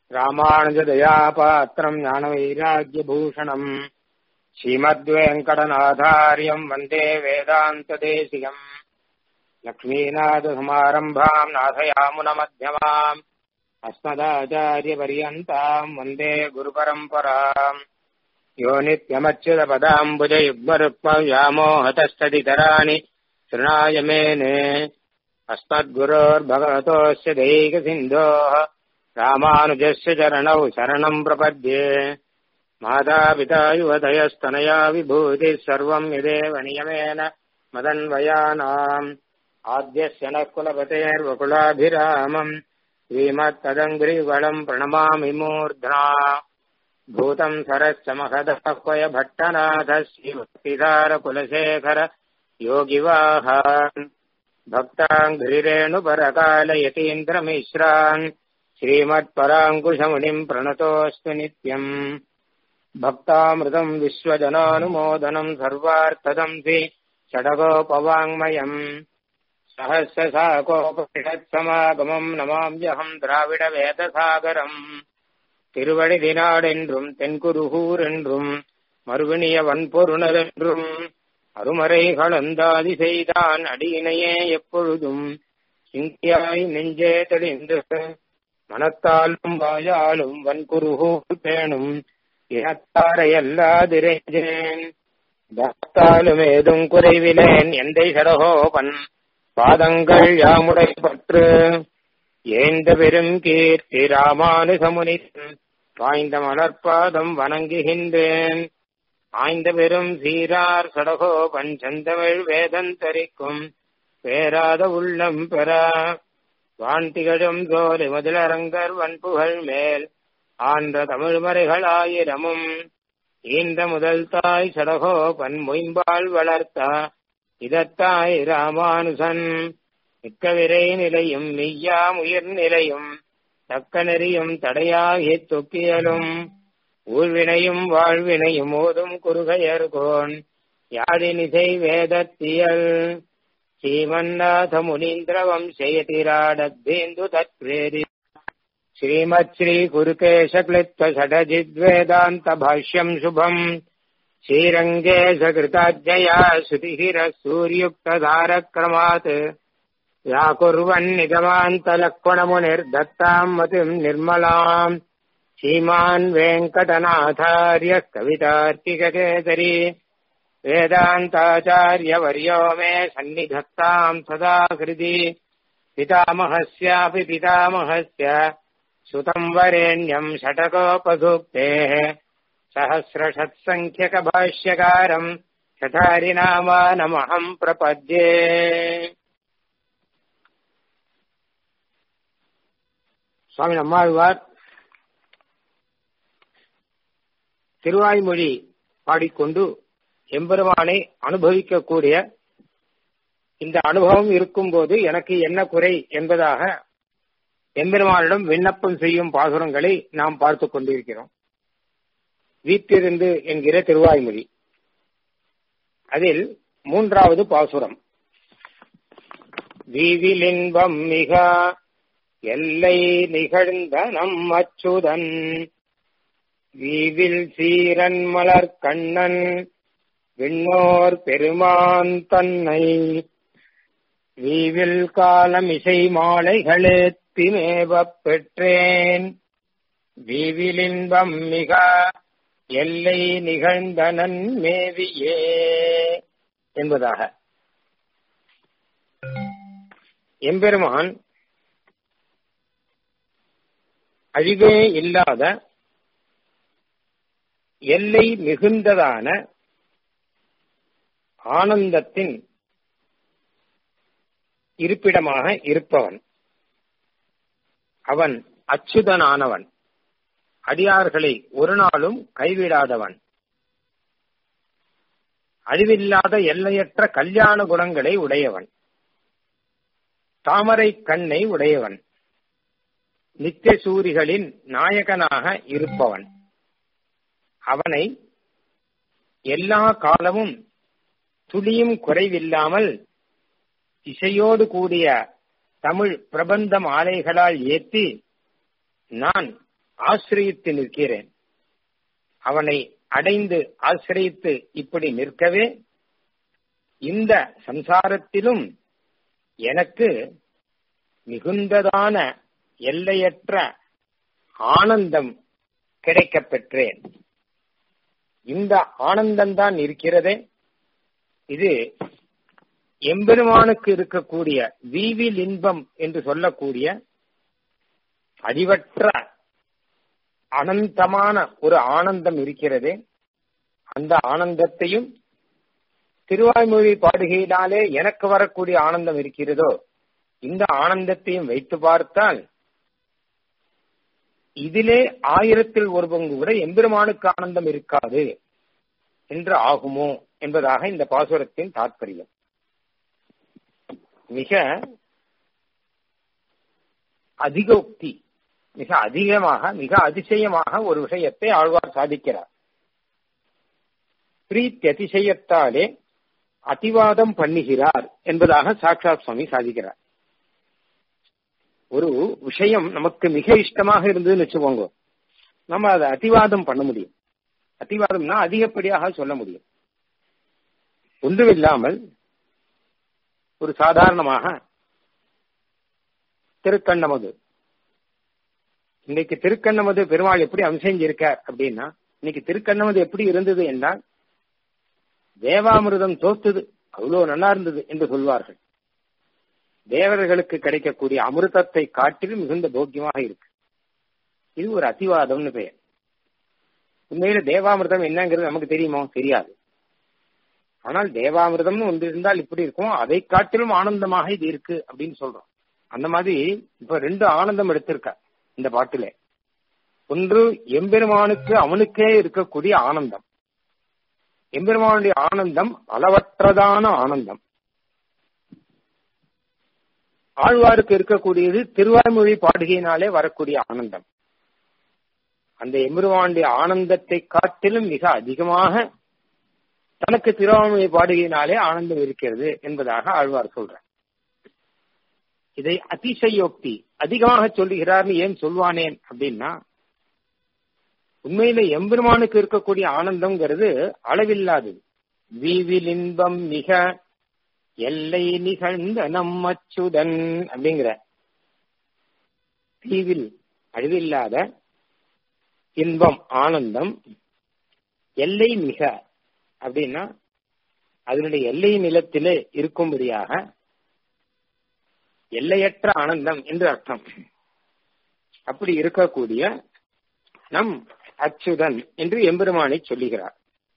ராமானுஜதயாபாத்திரம் ஞானவைராக்கியபூஷணம் ஸ்ரீமத்வேங்கடநாதாரியம் வந்தே வேதாந்ததேசிகம் லக்ஷ்மீநாதசமாரம்பாம் நாசயாமுனமध्यமாம் अस्मदाचार्यपर्यन्ताम् वन्दे गुरुपरम्पराम् यो नित्यमच्युतपदाम्बुजयुग्मरुक्मव्यामोहतस्तदितराणि तृणाय मेने अस्मद्गुरोर्भगवतोऽस्य दैकसिन्धोः रामानुजस्य चरणौ शरणम् प्रपद्ये मातापिता युवतयस्तनया विभूतिः सर्वम् यदेव नियमेन मदन्वयानाम् आद्यस्य नः कुलपतेर्वकुलाभिरामम् श्रीमत्तदङ्ग्रिवलम् प्रणमामि मूर्ध्ना भूतम् सरश्च महदः भट्टनाथ श्रीभक्तिधारकुलशेखर योगिवाहान् भक्ताङ्घ्रिरेणुपरकालयतीन्द्रमिश्रान् श्रीमत्पराङ्कुशमुनिम् प्रणतोऽस्तु नित्यम् भक्तामृतम् विश्वजनानुमोदनम् सर्वार्थदंसि षडगोपवाङ्मयम् சகசசாகோபனிஷத்சமாகமம் நமாம்யகம் திராவிட வேதசாகரம் திருவடி தினாடென்றும் தென்குருகூர் என்றும் மறுவினிய வன்பொருணர் என்றும் அருமறை கலந்தாதி செய்தான் அடியினையே எப்பொழுதும் சிந்தியாய் நெஞ்சே தெளிந்து மனத்தாலும் வாயாலும் வன்குருகூர் பேணும் இனத்தாரையல்லாதிரேன் பக்தாலும் ஏதும் குறைவிலேன் எந்தை சடகோபன் பாதங்கள் யாமுடை பற்று ஏந்த பெரும் கீர்த்தி ராமானுசமுனி வாய்ந்த மலர்பாதம் வணங்குகின்றேன் ஆய்ந்த பெரும் சீரார் சடகோபன் செந்தமிழ் வேதந்தரிக்கும் பேராத உள்ளம் பெற வான்திகழும் தோலை முதலரங்கர் வன்புகள் மேல் ஆன்ற தமிழ்மறைகள் ஆயிரமும் ஈந்த முதல் தாய் சடகோபன் மொயம்பால் வளர்த்த இதத்தாய் ராமானுசன் மிக்க விரை நிலையும் மெய்யாம் உயிர் நிலையும் தக்க நெறியும் தடையாகி தொக்கியலும் ஊழ்வினையும் வாழ்வினையும் ஓதும் குறுகையர்கோன் யாழினிசை வேதத்தியல் ஸ்ரீமன்னாத முனீந்திர வம்சயதிராடத்தேந்து தத்வேதி ஸ்ரீமத் ஸ்ரீ குருகேஷ கிளிப்த ஷடஜித்வேதாந்த பாஷ்யம் சுபம் श्रीरङ्गे सकृताज्ञया श्रुतिहिरः सूर्युक्तधारक्रमात् व्याकुर्वन्निगमान्तलक्ष्मणमुनिर्दत्ताम् मतिम् निर्मलाम् श्रीमान् वेङ्कटनाथार्यः कवितार्किककेसरी वेदान्ताचार्यवर्यो मे सन्निधत्ताम् सदा हृदि पितामहस्यापि पितामहस्य सुतम् वरेण्यम् षटकोपसूक्तेः सहस्रषत्सङ्ख्यकभाष्यकारम् शठारिनामानमहम् प्रपद्ये சுவாமி நம்மாழ்வார் திருவாய்மொழி பாடிக்கொண்டு எம்பெருமானை அனுபவிக்கக்கூடிய இந்த அனுபவம் இருக்கும்போது எனக்கு என்ன குறை என்பதாக எம்பெருமானிடம் விண்ணப்பம் செய்யும் பாசுரங்களை நாம் பார்த்து கொண்டிருக்கிறோம் வீட்டிருந்து என்கிற திருவாய்மொழி அதில் மூன்றாவது பாசுரம் வீவிலின்பம் மிக எல்லை நிகழ்ந்த நம் அச்சுதன் வீவில் சீரன் மலர் கண்ணன் விண்ணோர் பெருமான் தன்னை வீவில் காலம் இசை மாலைகளே திமேவப் பெற்றேன் வீவிலின்பம் மிக எல்லை நிகழ்ந்த நன்மேவியே என்பதாக எம்பெருமான் அழிவே இல்லாத எல்லை மிகுந்ததான ஆனந்தத்தின் இருப்பிடமாக இருப்பவன் அவன் அச்சுதனானவன் அடியார்களை ஒரு நாளும் கைவிடாதவன் அழிவில்லாத எல்லையற்ற கல்யாண குணங்களை உடையவன் தாமரை கண்ணை உடையவன் நித்திய சூரிகளின் நாயகனாக இருப்பவன் அவனை எல்லா காலமும் துளியும் குறைவில்லாமல் இசையோடு கூடிய தமிழ் பிரபந்த மாலைகளால் ஏற்றி நான் ஆசிரியித்து நிற்கிறேன் அவனை அடைந்து ஆசிரியித்து இப்படி நிற்கவே இந்த சம்சாரத்திலும் எனக்கு மிகுந்ததான எல்லையற்ற ஆனந்தம் கிடைக்கப் பெற்றேன் இந்த ஆனந்தம்தான் இருக்கிறதே இது எம்பெருமானுக்கு இருக்கக்கூடிய வீவில் இன்பம் என்று சொல்லக்கூடிய அடிவற்ற அனந்தமான ஒரு ஆனந்தம் இருக்கிறதே அந்த ஆனந்தத்தையும் திருவாய்மொழி பாடுகையினாலே எனக்கு வரக்கூடிய ஆனந்தம் இருக்கிறதோ இந்த ஆனந்தத்தையும் வைத்து பார்த்தால் இதிலே ஆயிரத்தில் ஒரு பங்கு கூட எம்பெருமானுக்கு ஆனந்தம் இருக்காது என்று ஆகுமோ என்பதாக இந்த பாசுரத்தின் தாற்பயம் மிக அதிகோக்தி மிக அதிகமாக மிக அதிசயமாக ஒரு விஷயத்தை ஆழ்வார் சாதிக்கிறார் பிரீத்தி அதிசயத்தாலே அதிவாதம் பண்ணுகிறார் என்பதாக சாட்சாத் சுவாமி சாதிக்கிறார் ஒரு விஷயம் நமக்கு மிக இஷ்டமாக இருந்ததுன்னு வச்சுக்கோங்க நம்ம அதை அதிவாதம் பண்ண முடியும் அதிவாதம்னா அதிகப்படியாக சொல்ல முடியும் ஒன்றுமில்லாமல் ஒரு சாதாரணமாக திருக்கண்ணமது இன்னைக்கு திருக்கண்ணமது பெருமாள் எப்படி அம்சஞ்சிருக்கார் அப்படின்னா இன்னைக்கு திருக்கண்ணமது எப்படி இருந்தது என்றால் தேவாமிர்தம் தோத்துது அவ்வளவு நல்லா இருந்தது என்று சொல்வார்கள் தேவர்களுக்கு கிடைக்கக்கூடிய அமிர்தத்தை காட்டிலும் மிகுந்த போக்கியமாக இருக்கு இது ஒரு அதிவாதம்னு பெயர் உண்மையில தேவாமிர்தம் என்னங்கிறது நமக்கு தெரியுமோ தெரியாது ஆனால் தேவாமிர்தம்னு ஒன்று இருந்தால் இப்படி இருக்கும் அதை காட்டிலும் ஆனந்தமாக இது இருக்கு அப்படின்னு சொல்றோம் அந்த மாதிரி இப்ப ரெண்டு ஆனந்தம் எடுத்திருக்க இந்த பாட்டில ஒன்று எம்பெருமானுக்கு அவனுக்கே இருக்கக்கூடிய ஆனந்தம் எம்பெருமானுடைய ஆனந்தம் அளவற்றதான ஆனந்தம் ஆழ்வாருக்கு இருக்கக்கூடியது திருவாய்மொழி பாடுகையினாலே வரக்கூடிய ஆனந்தம் அந்த எம்பெருமானுடைய ஆனந்தத்தை காட்டிலும் மிக அதிகமாக தனக்கு திருவாய்மொழி பாடுகையினாலே ஆனந்தம் இருக்கிறது என்பதாக ஆழ்வார் சொல்றார் இதை அதிசயோக்தி அதிகமாக சொல்லுகிறார்னு ஏன் சொல்வானேன் அப்படின்னா உண்மையில எம்பெருமானுக்கு இருக்கக்கூடிய ஆனந்தம்ங்கிறது அளவில்லாதது வீவில் இன்பம் மிக எல்லை நிகழ்ந்த நம்மச்சுதன் அப்படிங்கிற தீவில் அழிவில்லாத இன்பம் ஆனந்தம் எல்லை மிக அப்படின்னா அதனுடைய எல்லை நிலத்திலே இருக்கும்படியாக எல்லையற்ற ஆனந்தம் என்று அர்த்தம் அப்படி இருக்கக்கூடிய நம் அச்சுதன் என்று எம்பெருமானை சொல்லுகிறார்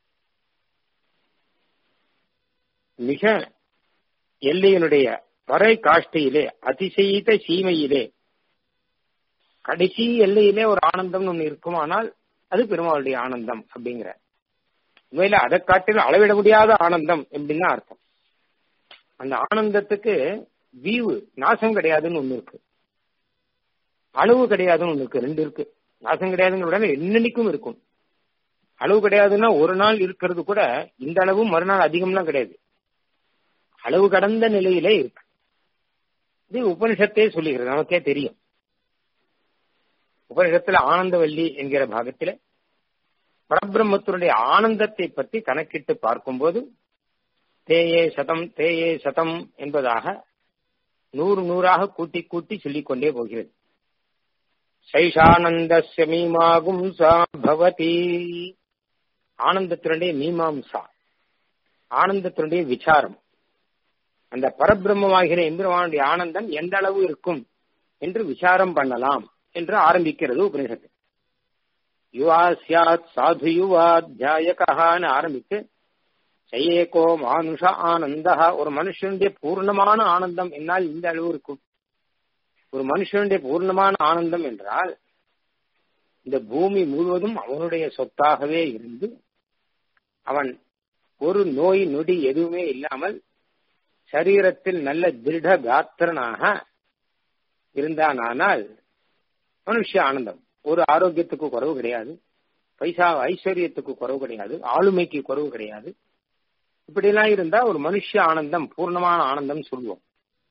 மிக எல்லையினுடைய வரை காஷ்டையிலே அதிசயித்த சீமையிலே கடைசி எல்லையிலே ஒரு ஆனந்தம் ஒன்று இருக்குமானால் அது பெருமாளுடைய ஆனந்தம் அப்படிங்கிற உண்மையில அதை காட்டிலும் அளவிட முடியாத ஆனந்தம் எப்படின்னா அர்த்தம் அந்த ஆனந்தத்துக்கு வீவு நாசம் கிடையாதுன்னு ஒண்ணு இருக்கு அளவு கிடையாதுன்னு ஒண்ணு இருக்கு ரெண்டு இருக்கு நாசம் கிடையாதுங்கிற உடனே என்னன்னைக்கும் இருக்கும் அளவு கிடையாதுன்னா ஒரு நாள் இருக்கிறது கூட இந்த அளவு மறுநாள் அதிகம்லாம் கிடையாது அளவு கடந்த நிலையிலே இருக்கு இது உபனிஷத்தே சொல்லுகிறது நமக்கே தெரியும் உபனிஷத்துல ஆனந்தவல்லி என்கிற பாகத்தில பரபிரம்மத்தினுடைய ஆனந்தத்தை பற்றி கணக்கிட்டு பார்க்கும்போது தேயே சதம் தேயே சதம் என்பதாக நூறு நூறாக கூட்டி கூட்டி சொல்லிக் கொண்டே போகிறது சைஷானந்தஸ்ய மீமாகும்சா பவதி ஆனந்தத்தினுடைய மீமாம்சா ஆனந்தத்தினுடைய விசாரம் அந்த பரபிரம்மமாகிற எம்பெருமானுடைய ஆனந்தம் எந்த அளவு இருக்கும் என்று விசாரம் பண்ணலாம் என்று ஆரம்பிக்கிறது உபனிஷத்து யுவா சியாத் சாது யுவா தியாயகான்னு ஆரம்பித்து சையேகோ மானுஷ ஆனந்தா ஒரு மனுஷனுடைய பூர்ணமான ஆனந்தம் என்னால் இந்த அளவு இருக்கும் ஒரு மனுஷனுடைய பூர்ணமான ஆனந்தம் என்றால் இந்த பூமி முழுவதும் அவனுடைய சொத்தாகவே இருந்து அவன் ஒரு நோய் நொடி எதுவுமே இல்லாமல் சரீரத்தில் நல்ல திருட காத்திரனாக இருந்தானால் மனுஷ ஆனந்தம் ஒரு ஆரோக்கியத்துக்கு குறவு கிடையாது பைசா ஐஸ்வர்யத்துக்கு குறவு கிடையாது ஆளுமைக்கு குறவு கிடையாது இப்படியெல்லாம் இருந்தா ஒரு மனுஷ ஆனந்தம் பூர்ணமான ஆனந்தம் சொல்லுவோம்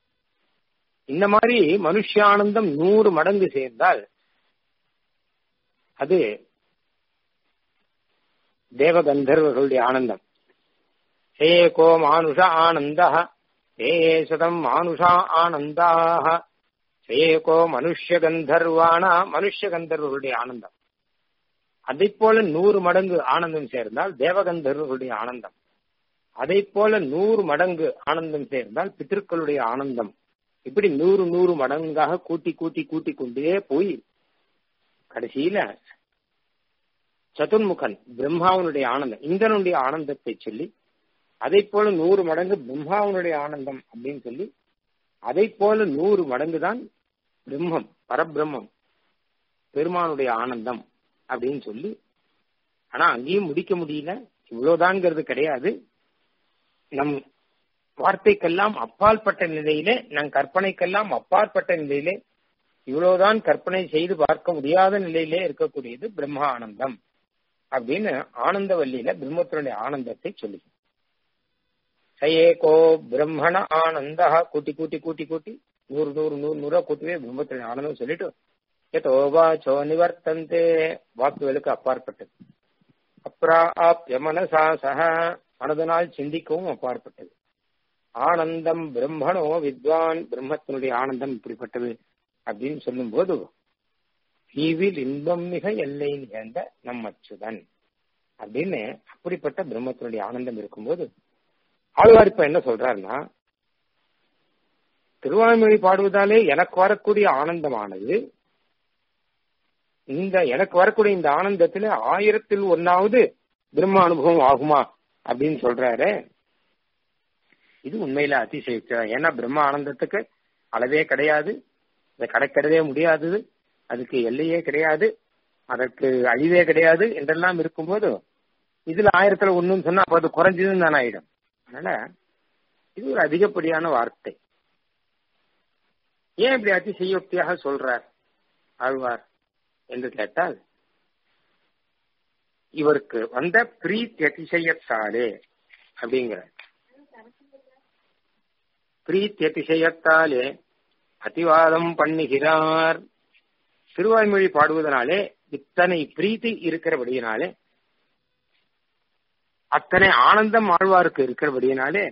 இந்த மாதிரி மனுஷ ஆனந்தம் நூறு மடங்கு சேர்ந்தால் அது தேவகந்தர்வர்களுடைய ஆனந்தம் ஏகோ மானுஷ ஆனந்த ஏ சதம் மானுஷா ஆனந்தாக ஏகோ மனுஷ்ய கந்தர்வானா மனுஷ்ய கந்தர்வர்களுடைய ஆனந்தம் அதை போல நூறு மடங்கு ஆனந்தம் சேர்ந்தால் தேவகந்தர்களுடைய ஆனந்தம் அதை போல நூறு மடங்கு ஆனந்தம் சேர்ந்தால் பித்திருக்களுடைய ஆனந்தம் இப்படி நூறு நூறு மடங்காக கூட்டி கூட்டி கூட்டி கொண்டே போய் கடைசியில சதுர்முகன் பிரம்மாவனுடைய ஆனந்தம் இந்திரனுடைய ஆனந்தத்தை சொல்லி அதை போல நூறு மடங்கு பிரம்மாவனுடைய ஆனந்தம் அப்படின்னு சொல்லி அதை போல நூறு மடங்கு தான் பிரம்மம் பரபிரம்மம் பெருமானுடைய ஆனந்தம் அப்படின்னு சொல்லி ஆனா அங்கேயும் முடிக்க முடியல இவ்வளவுதான்ங்கிறது கிடையாது நம் வார்த்தைக்கெல்லாம் அப்பாற்பட்ட நிலையிலே நம் கற்பனைக்கெல்லாம் அப்பாற்பட்ட நிலையிலே இவ்வளவுதான் கற்பனை செய்து பார்க்க முடியாத நிலையிலே இருக்கக்கூடியது பிரம்ம ஆனந்தம் அப்படின்னு ஆனந்தவல்லியில பிரம்மத்தினுடைய ஆனந்தத்தை சொல்லி சயேகோ பிரம்மண ஆனந்தா கூட்டி கூட்டி கூட்டி கூட்டி நூறு நூறு நூறு நூறா கூட்டுவே பிரம்மத்தினுடைய ஆனந்தம் சொல்லிட்டு எதோவாச்சோ நிவர்த்தந்தே வாக்குகளுக்கு அப்பாற்பட்டது அப்ராப்ய மனசா சக மனதனால் சிந்திக்கவும் அப்பாற்பட்டது ஆனந்தம் பிரம்மனோ வித்வான் பிரம்மத்தினுடைய ஆனந்தம் இப்படிப்பட்டது அப்படின்னு சொல்லும் போது தீவில் இன்பம் மிக எல்லை நிகழ்ந்த நம் அச்சுதன் அப்படின்னு அப்படிப்பட்ட பிரம்மத்தினுடைய ஆனந்தம் இருக்கும்போது ஆழ்வார் இப்ப என்ன சொல்றாருன்னா திருவாய்மொழி பாடுவதாலே எனக்கு வரக்கூடிய ஆனந்தமானது இந்த எனக்கு வரக்கூடிய இந்த ஆனந்தத்துல ஆயிரத்தில் ஒன்னாவது பிரம்ம அனுபவம் ஆகுமா அப்படின்னு சொல்றாரு இது உண்மையில அதிசயிக்க ஏன்னா பிரம்ம ஆனந்தத்துக்கு அளவே கிடையாது இதை கடக்கிறதே முடியாதது அதுக்கு எல்லையே கிடையாது அதற்கு அழிவே கிடையாது என்றெல்லாம் இருக்கும்போது இதுல ஆயிரத்துல ஒண்ணுன்னு சொன்னா அப்ப அது குறைஞ்சதுன்னு தான் ஆயிடும் அதனால இது ஒரு அதிகப்படியான வார்த்தை ஏன் இப்படி அதிசயோக்தியாக சொல்றார் ஆழ்வார் என்று கேட்டால் இவருக்கு வந்த பிரீத் அதிசயத்தாலே அப்படிங்கிற பிரீத் அதிசயத்தாலே அதிவாதம் பண்ணுகிறார் திருவாய்மொழி பாடுவதனாலே இத்தனை பிரீத்தி இருக்கிறபடியினாலே அத்தனை ஆனந்தம் ஆழ்வாருக்கு இருக்கிறபடியினாலே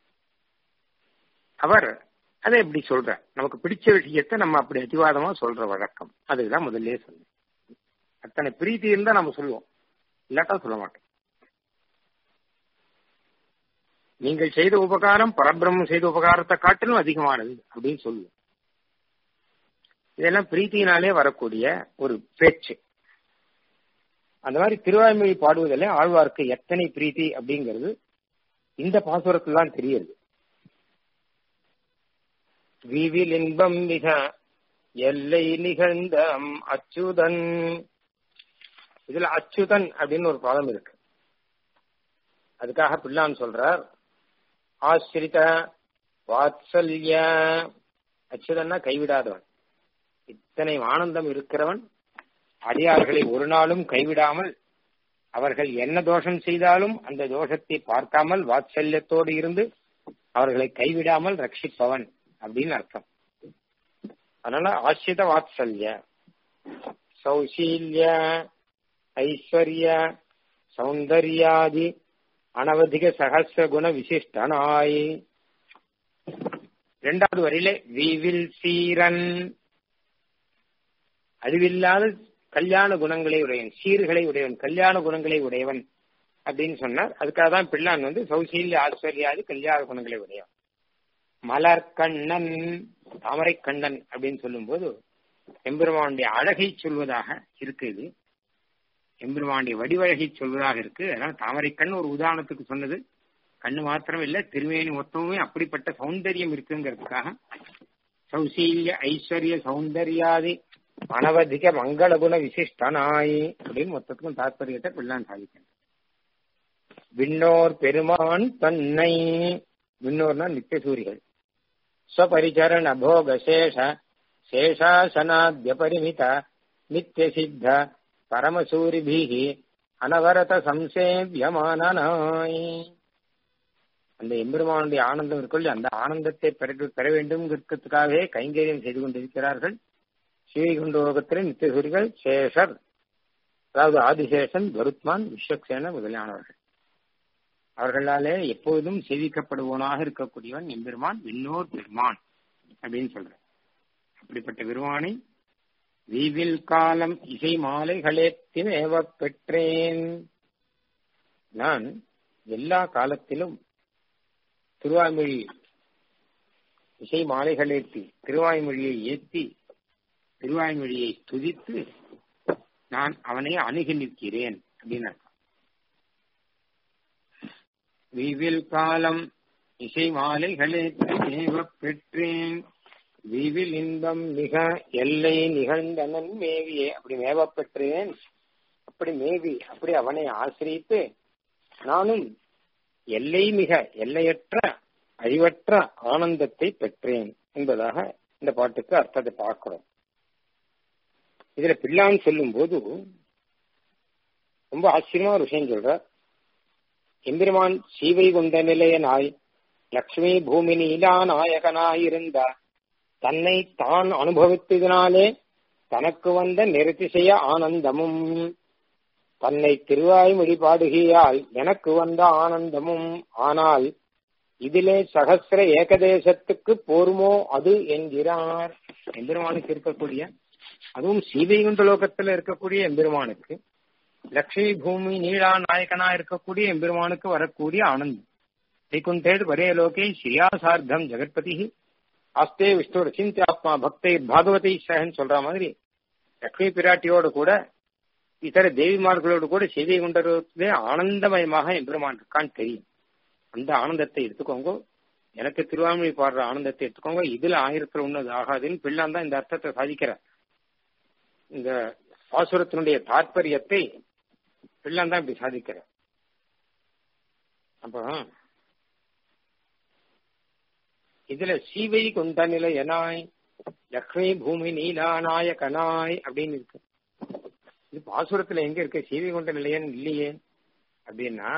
அவர் அதை எப்படி சொல்ற நமக்கு பிடிச்ச விஷயத்தை நம்ம அப்படி அதிவாதமா சொல்ற வழக்கம் அதுதான் முதல்ல சொன்னேன் அத்தனை பிரீத்தி இருந்தா நம்ம சொல்லுவோம் இல்லாட்டா சொல்ல மாட்டோம் நீங்கள் செய்த உபகாரம் பரபிரம்மம் செய்த உபகாரத்தை காட்டிலும் அதிகமானது அப்படின்னு சொல்லுவோம் இதெல்லாம் பிரீத்தியினாலே வரக்கூடிய ஒரு பேச்சு அந்த மாதிரி திருவாய்மொழி பாடுவதில் ஆழ்வார்க்கு எத்தனை பிரீத்தி அப்படிங்கிறது இந்த பாசுரத்துல தான் தெரியுது வீவில் இன்பம் மிக எல்லை நிகழ்ந்த அச்சுதன் இதுல அச்சுதன் அப்படின்னு ஒரு பதம் இருக்கு அதுக்காக பிள்ளான் சொல்றார் ஆசிரித வாத்சல்ய அச்சுதன்னா கைவிடாதவன் இத்தனை ஆனந்தம் இருக்கிறவன் அடியார்களை ஒரு நாளும் கைவிடாமல் அவர்கள் என்ன தோஷம் செய்தாலும் அந்த தோஷத்தை பார்க்காமல் வாத்சல்யத்தோடு இருந்து அவர்களை கைவிடாமல் ரட்சிப்பவன் அப்படின்னு அர்த்தம் அதனால ஆசிரித வாத்சல்ய சௌசீல்ய ஐஸ்வர்ய சௌந்தர்யாதி அனவதிக சகசிர குண விசிஷ்டனாய் இரண்டாவது வரையிலே விவில் சீரன் அழிவில்லாத கல்யாண குணங்களை உடையவன் சீர்களை உடையவன் கல்யாண குணங்களை உடையவன் அப்படின்னு சொன்னார் அதுக்காக தான் பிள்ளான் வந்து சௌசீல்ய ஆஸ்வர்யாதி கல்யாண குணங்களை உடையவன் மலர் கண்ணன் தாமரை கண்ணன் அப்படின்னு சொல்லும்போது எம்பெருமானுடைய அழகை சொல்வதாக இருக்கு இது எம்பெருமானுடைய வடிவழகை சொல்வதாக இருக்கு அதனால தாமரை கண் ஒரு உதாரணத்துக்கு சொன்னது கண்ணு மாத்திரம் இல்ல திருமேனி மொத்தமுமே அப்படிப்பட்ட சௌந்தரியம் இருக்குங்கிறதுக்காக சௌசீல்ய ஐஸ்வர்ய சௌந்தர்யாதி அனவதிக மங்கள குண விசிஷ்டனாய் அப்படின்னு மொத்தத்துக்கும் தாற்பயத்தை பிள்ளான் சாதிக்கணும் விண்ணோர் பெருமான் தன்னை விண்ணோர்னா நித்தியசூரிகள் ஸ்வபரிச்சரண போக சேஷ சேஷாசனாத்ய பரிமித நித்திய சித்த பரமசூரிபிகி அனவரத சம்சேவியமானாய் அந்த எம்பெருமானுடைய ஆனந்தம் இருக்குள்ள அந்த ஆனந்தத்தை பெற பெற வேண்டும் இருக்கிறதுக்காகவே கைங்கரியம் செய்து கொண்டிருக்கிறார்கள் ஸ்ரீகுண்டோகத்திலே நித்தியசூரிகள் சேஷர் அதாவது ஆதிசேஷன் கருத்மான் விஸ்வக்சேன முதலானவர்கள் அவர்களாலே எப்போதும் சேவிக்கப்படுவனாக இருக்கக்கூடியவன் எம்பெருமான் விண்ணோர் பெருமான் அப்படின்னு சொல்ற அப்படிப்பட்ட பெருமானை வீவில் காலம் இசை மாலைகளே தினேவ பெற்றேன் நான் எல்லா காலத்திலும் திருவாய்மொழி இசை மாலைகளேற்றி திருவாய்மொழியை ஏற்றி திருவாய்மொழியை துதித்து நான் அவனை அணுகி நிற்கிறேன் அப்படின்னு அர்த்தம் வீவில் காலம் இசை மாலைகளே தேவ பெற்றேன் வீவில் இன்பம் மிக எல்லை நிகழ்ந்தனன் மேவியே அப்படி மேவ பெற்றேன் அப்படி மேவி அப்படி அவனை ஆசிரித்து நானும் எல்லை மிக எல்லையற்ற அழிவற்ற ஆனந்தத்தை பெற்றேன் என்பதாக இந்த பாட்டுக்கு அர்த்தத்தை பார்க்கிறோம் இதுல பிள்ளான்னு சொல்லும் போது ரொம்ப ஆச்சரியமா ஒரு விஷயம் சொல்ற எம்பெருமான் சீவை கொண்ட நிலையனாய் லக்ஷ்மி பூமி நீலா நாயகனாயிருந்த தன்னை தான் அனுபவித்ததினாலே தனக்கு வந்த நிறுத்திசைய ஆனந்தமும் தன்னை திருவாய்மொழி பாடுகையால் எனக்கு வந்த ஆனந்தமும் ஆனால் இதிலே சகசிர ஏகதேசத்துக்கு போருமோ அது என்கிறார் எம்பெருமானுக்கு இருக்கக்கூடிய அதுவும் சீதைகுண்ட லோகத்துல இருக்கக்கூடிய எம்பெருமானுக்கு லக்ஷ்மி பூமி நீளா நாயகனா இருக்கக்கூடிய எம்பெருமானுக்கு வரக்கூடிய ஆனந்தம் வைகுண்டேடு வரே லோகே ஸ்ரீயாசார்த்தம் ஜெகத்பதி ஆஸ்தே விஷ்ணு ரசிந்தாத்மா பக்தை பாகவதை சகன் சொல்ற மாதிரி லக்ஷ்மி பிராட்டியோடு கூட இதர தேவிமார்களோடு கூட செய்தி கொண்டே ஆனந்தமயமாக எம்பெருமான் இருக்கான்னு தெரியும் அந்த ஆனந்தத்தை எடுத்துக்கோங்க எனக்கு திருவாமொழி பாடுற ஆனந்தத்தை எடுத்துக்கோங்க இதுல ஆயிரத்துல ஒண்ணு ஆகாதுன்னு பிள்ளான் தான் இந்த அர்த்தத்தை சாதிக்கிறார் இந்த பாசுரத்தினுடைய தாற்பயத்தை பிள்ளான் தான் இப்படி சாதிக்கிறார் அப்போ இதுல சீவை கொண்ட நிலையனாய் லக்ஷ்மி பூமி நீலாநாயகனாய் அப்படின்னு இருக்கு இது பாசுரத்துல எங்க இருக்கு சீவை கொண்ட நிலையன் இல்லையே அப்படின்னா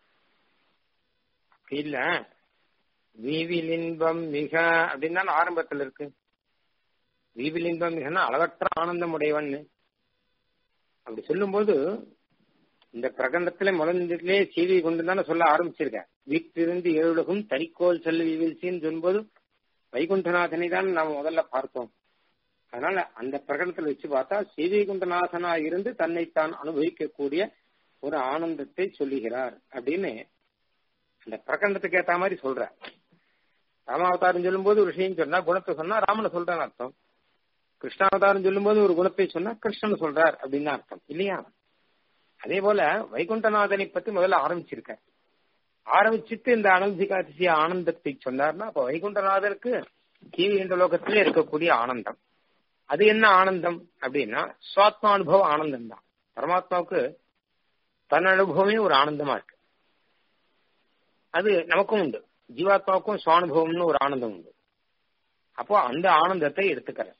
இல்ல வீவில் இன்பம் மிக அப்படின்னு தான் ஆரம்பத்துல இருக்கு வீவில் இன்பம் மிகனா அளவற்ற ஆனந்தம் உடையவன் அப்படி சொல்லும்போது இந்த பிரகண்டத்துல முதலே செய்தியை கொண்டு தானே சொல்ல ஆரம்பிச்சிருக்க வீட்டிலிருந்து ஏழுலகும் தனிக்கோல் செல்வி வீழ்ச்சின்னு சொல்லும்போது வைகுண்டநாதனை தான் நாம முதல்ல பார்த்தோம் அதனால அந்த பிரகடனத்துல வச்சு பார்த்தா சீதைகுண்டநாதனா இருந்து தன்னைத்தான் அனுபவிக்கக்கூடிய ஒரு ஆனந்தத்தை சொல்லுகிறார் அப்படின்னு அந்த பிரகண்டத்துக்கு ஏத்த மாதிரி சொல்ற ராமாவதாரம் சொல்லும்போது ஒரு விஷயம் சொன்னா குணத்தை சொன்னா ராமனை சொல்றேன்னு அர்த்தம் கிருஷ்ணாவதாரம் சொல்லும்போது ஒரு குணத்தை சொன்னா கிருஷ்ணன் சொல்றார் அப்படின்னு தான் அர்த்தம் இல்லையா அதே போல வைகுண்டநாதனை பத்தி முதல்ல ஆரம்பிச்சிருக்க ஆரம்பிச்சுட்டு இந்த அனந்திகாதிசிய ஆனந்தத்தை சொன்னார்னா அப்ப வைகுண்டநாதனுக்கு கீழ் என்ற லோகத்திலே இருக்கக்கூடிய ஆனந்தம் அது என்ன ஆனந்தம் அப்படின்னா சுவாத்மா அனுபவ ஆனந்தம் தான் பரமாத்மாவுக்கு தன் அனுபவமே ஒரு ஆனந்தமா இருக்கு அது நமக்கும் உண்டு ஜீவாத்மாவுக்கும் சுவானுபவம்னு ஒரு ஆனந்தம் உண்டு அப்போ அந்த ஆனந்தத்தை எடுத்துக்கிறேன்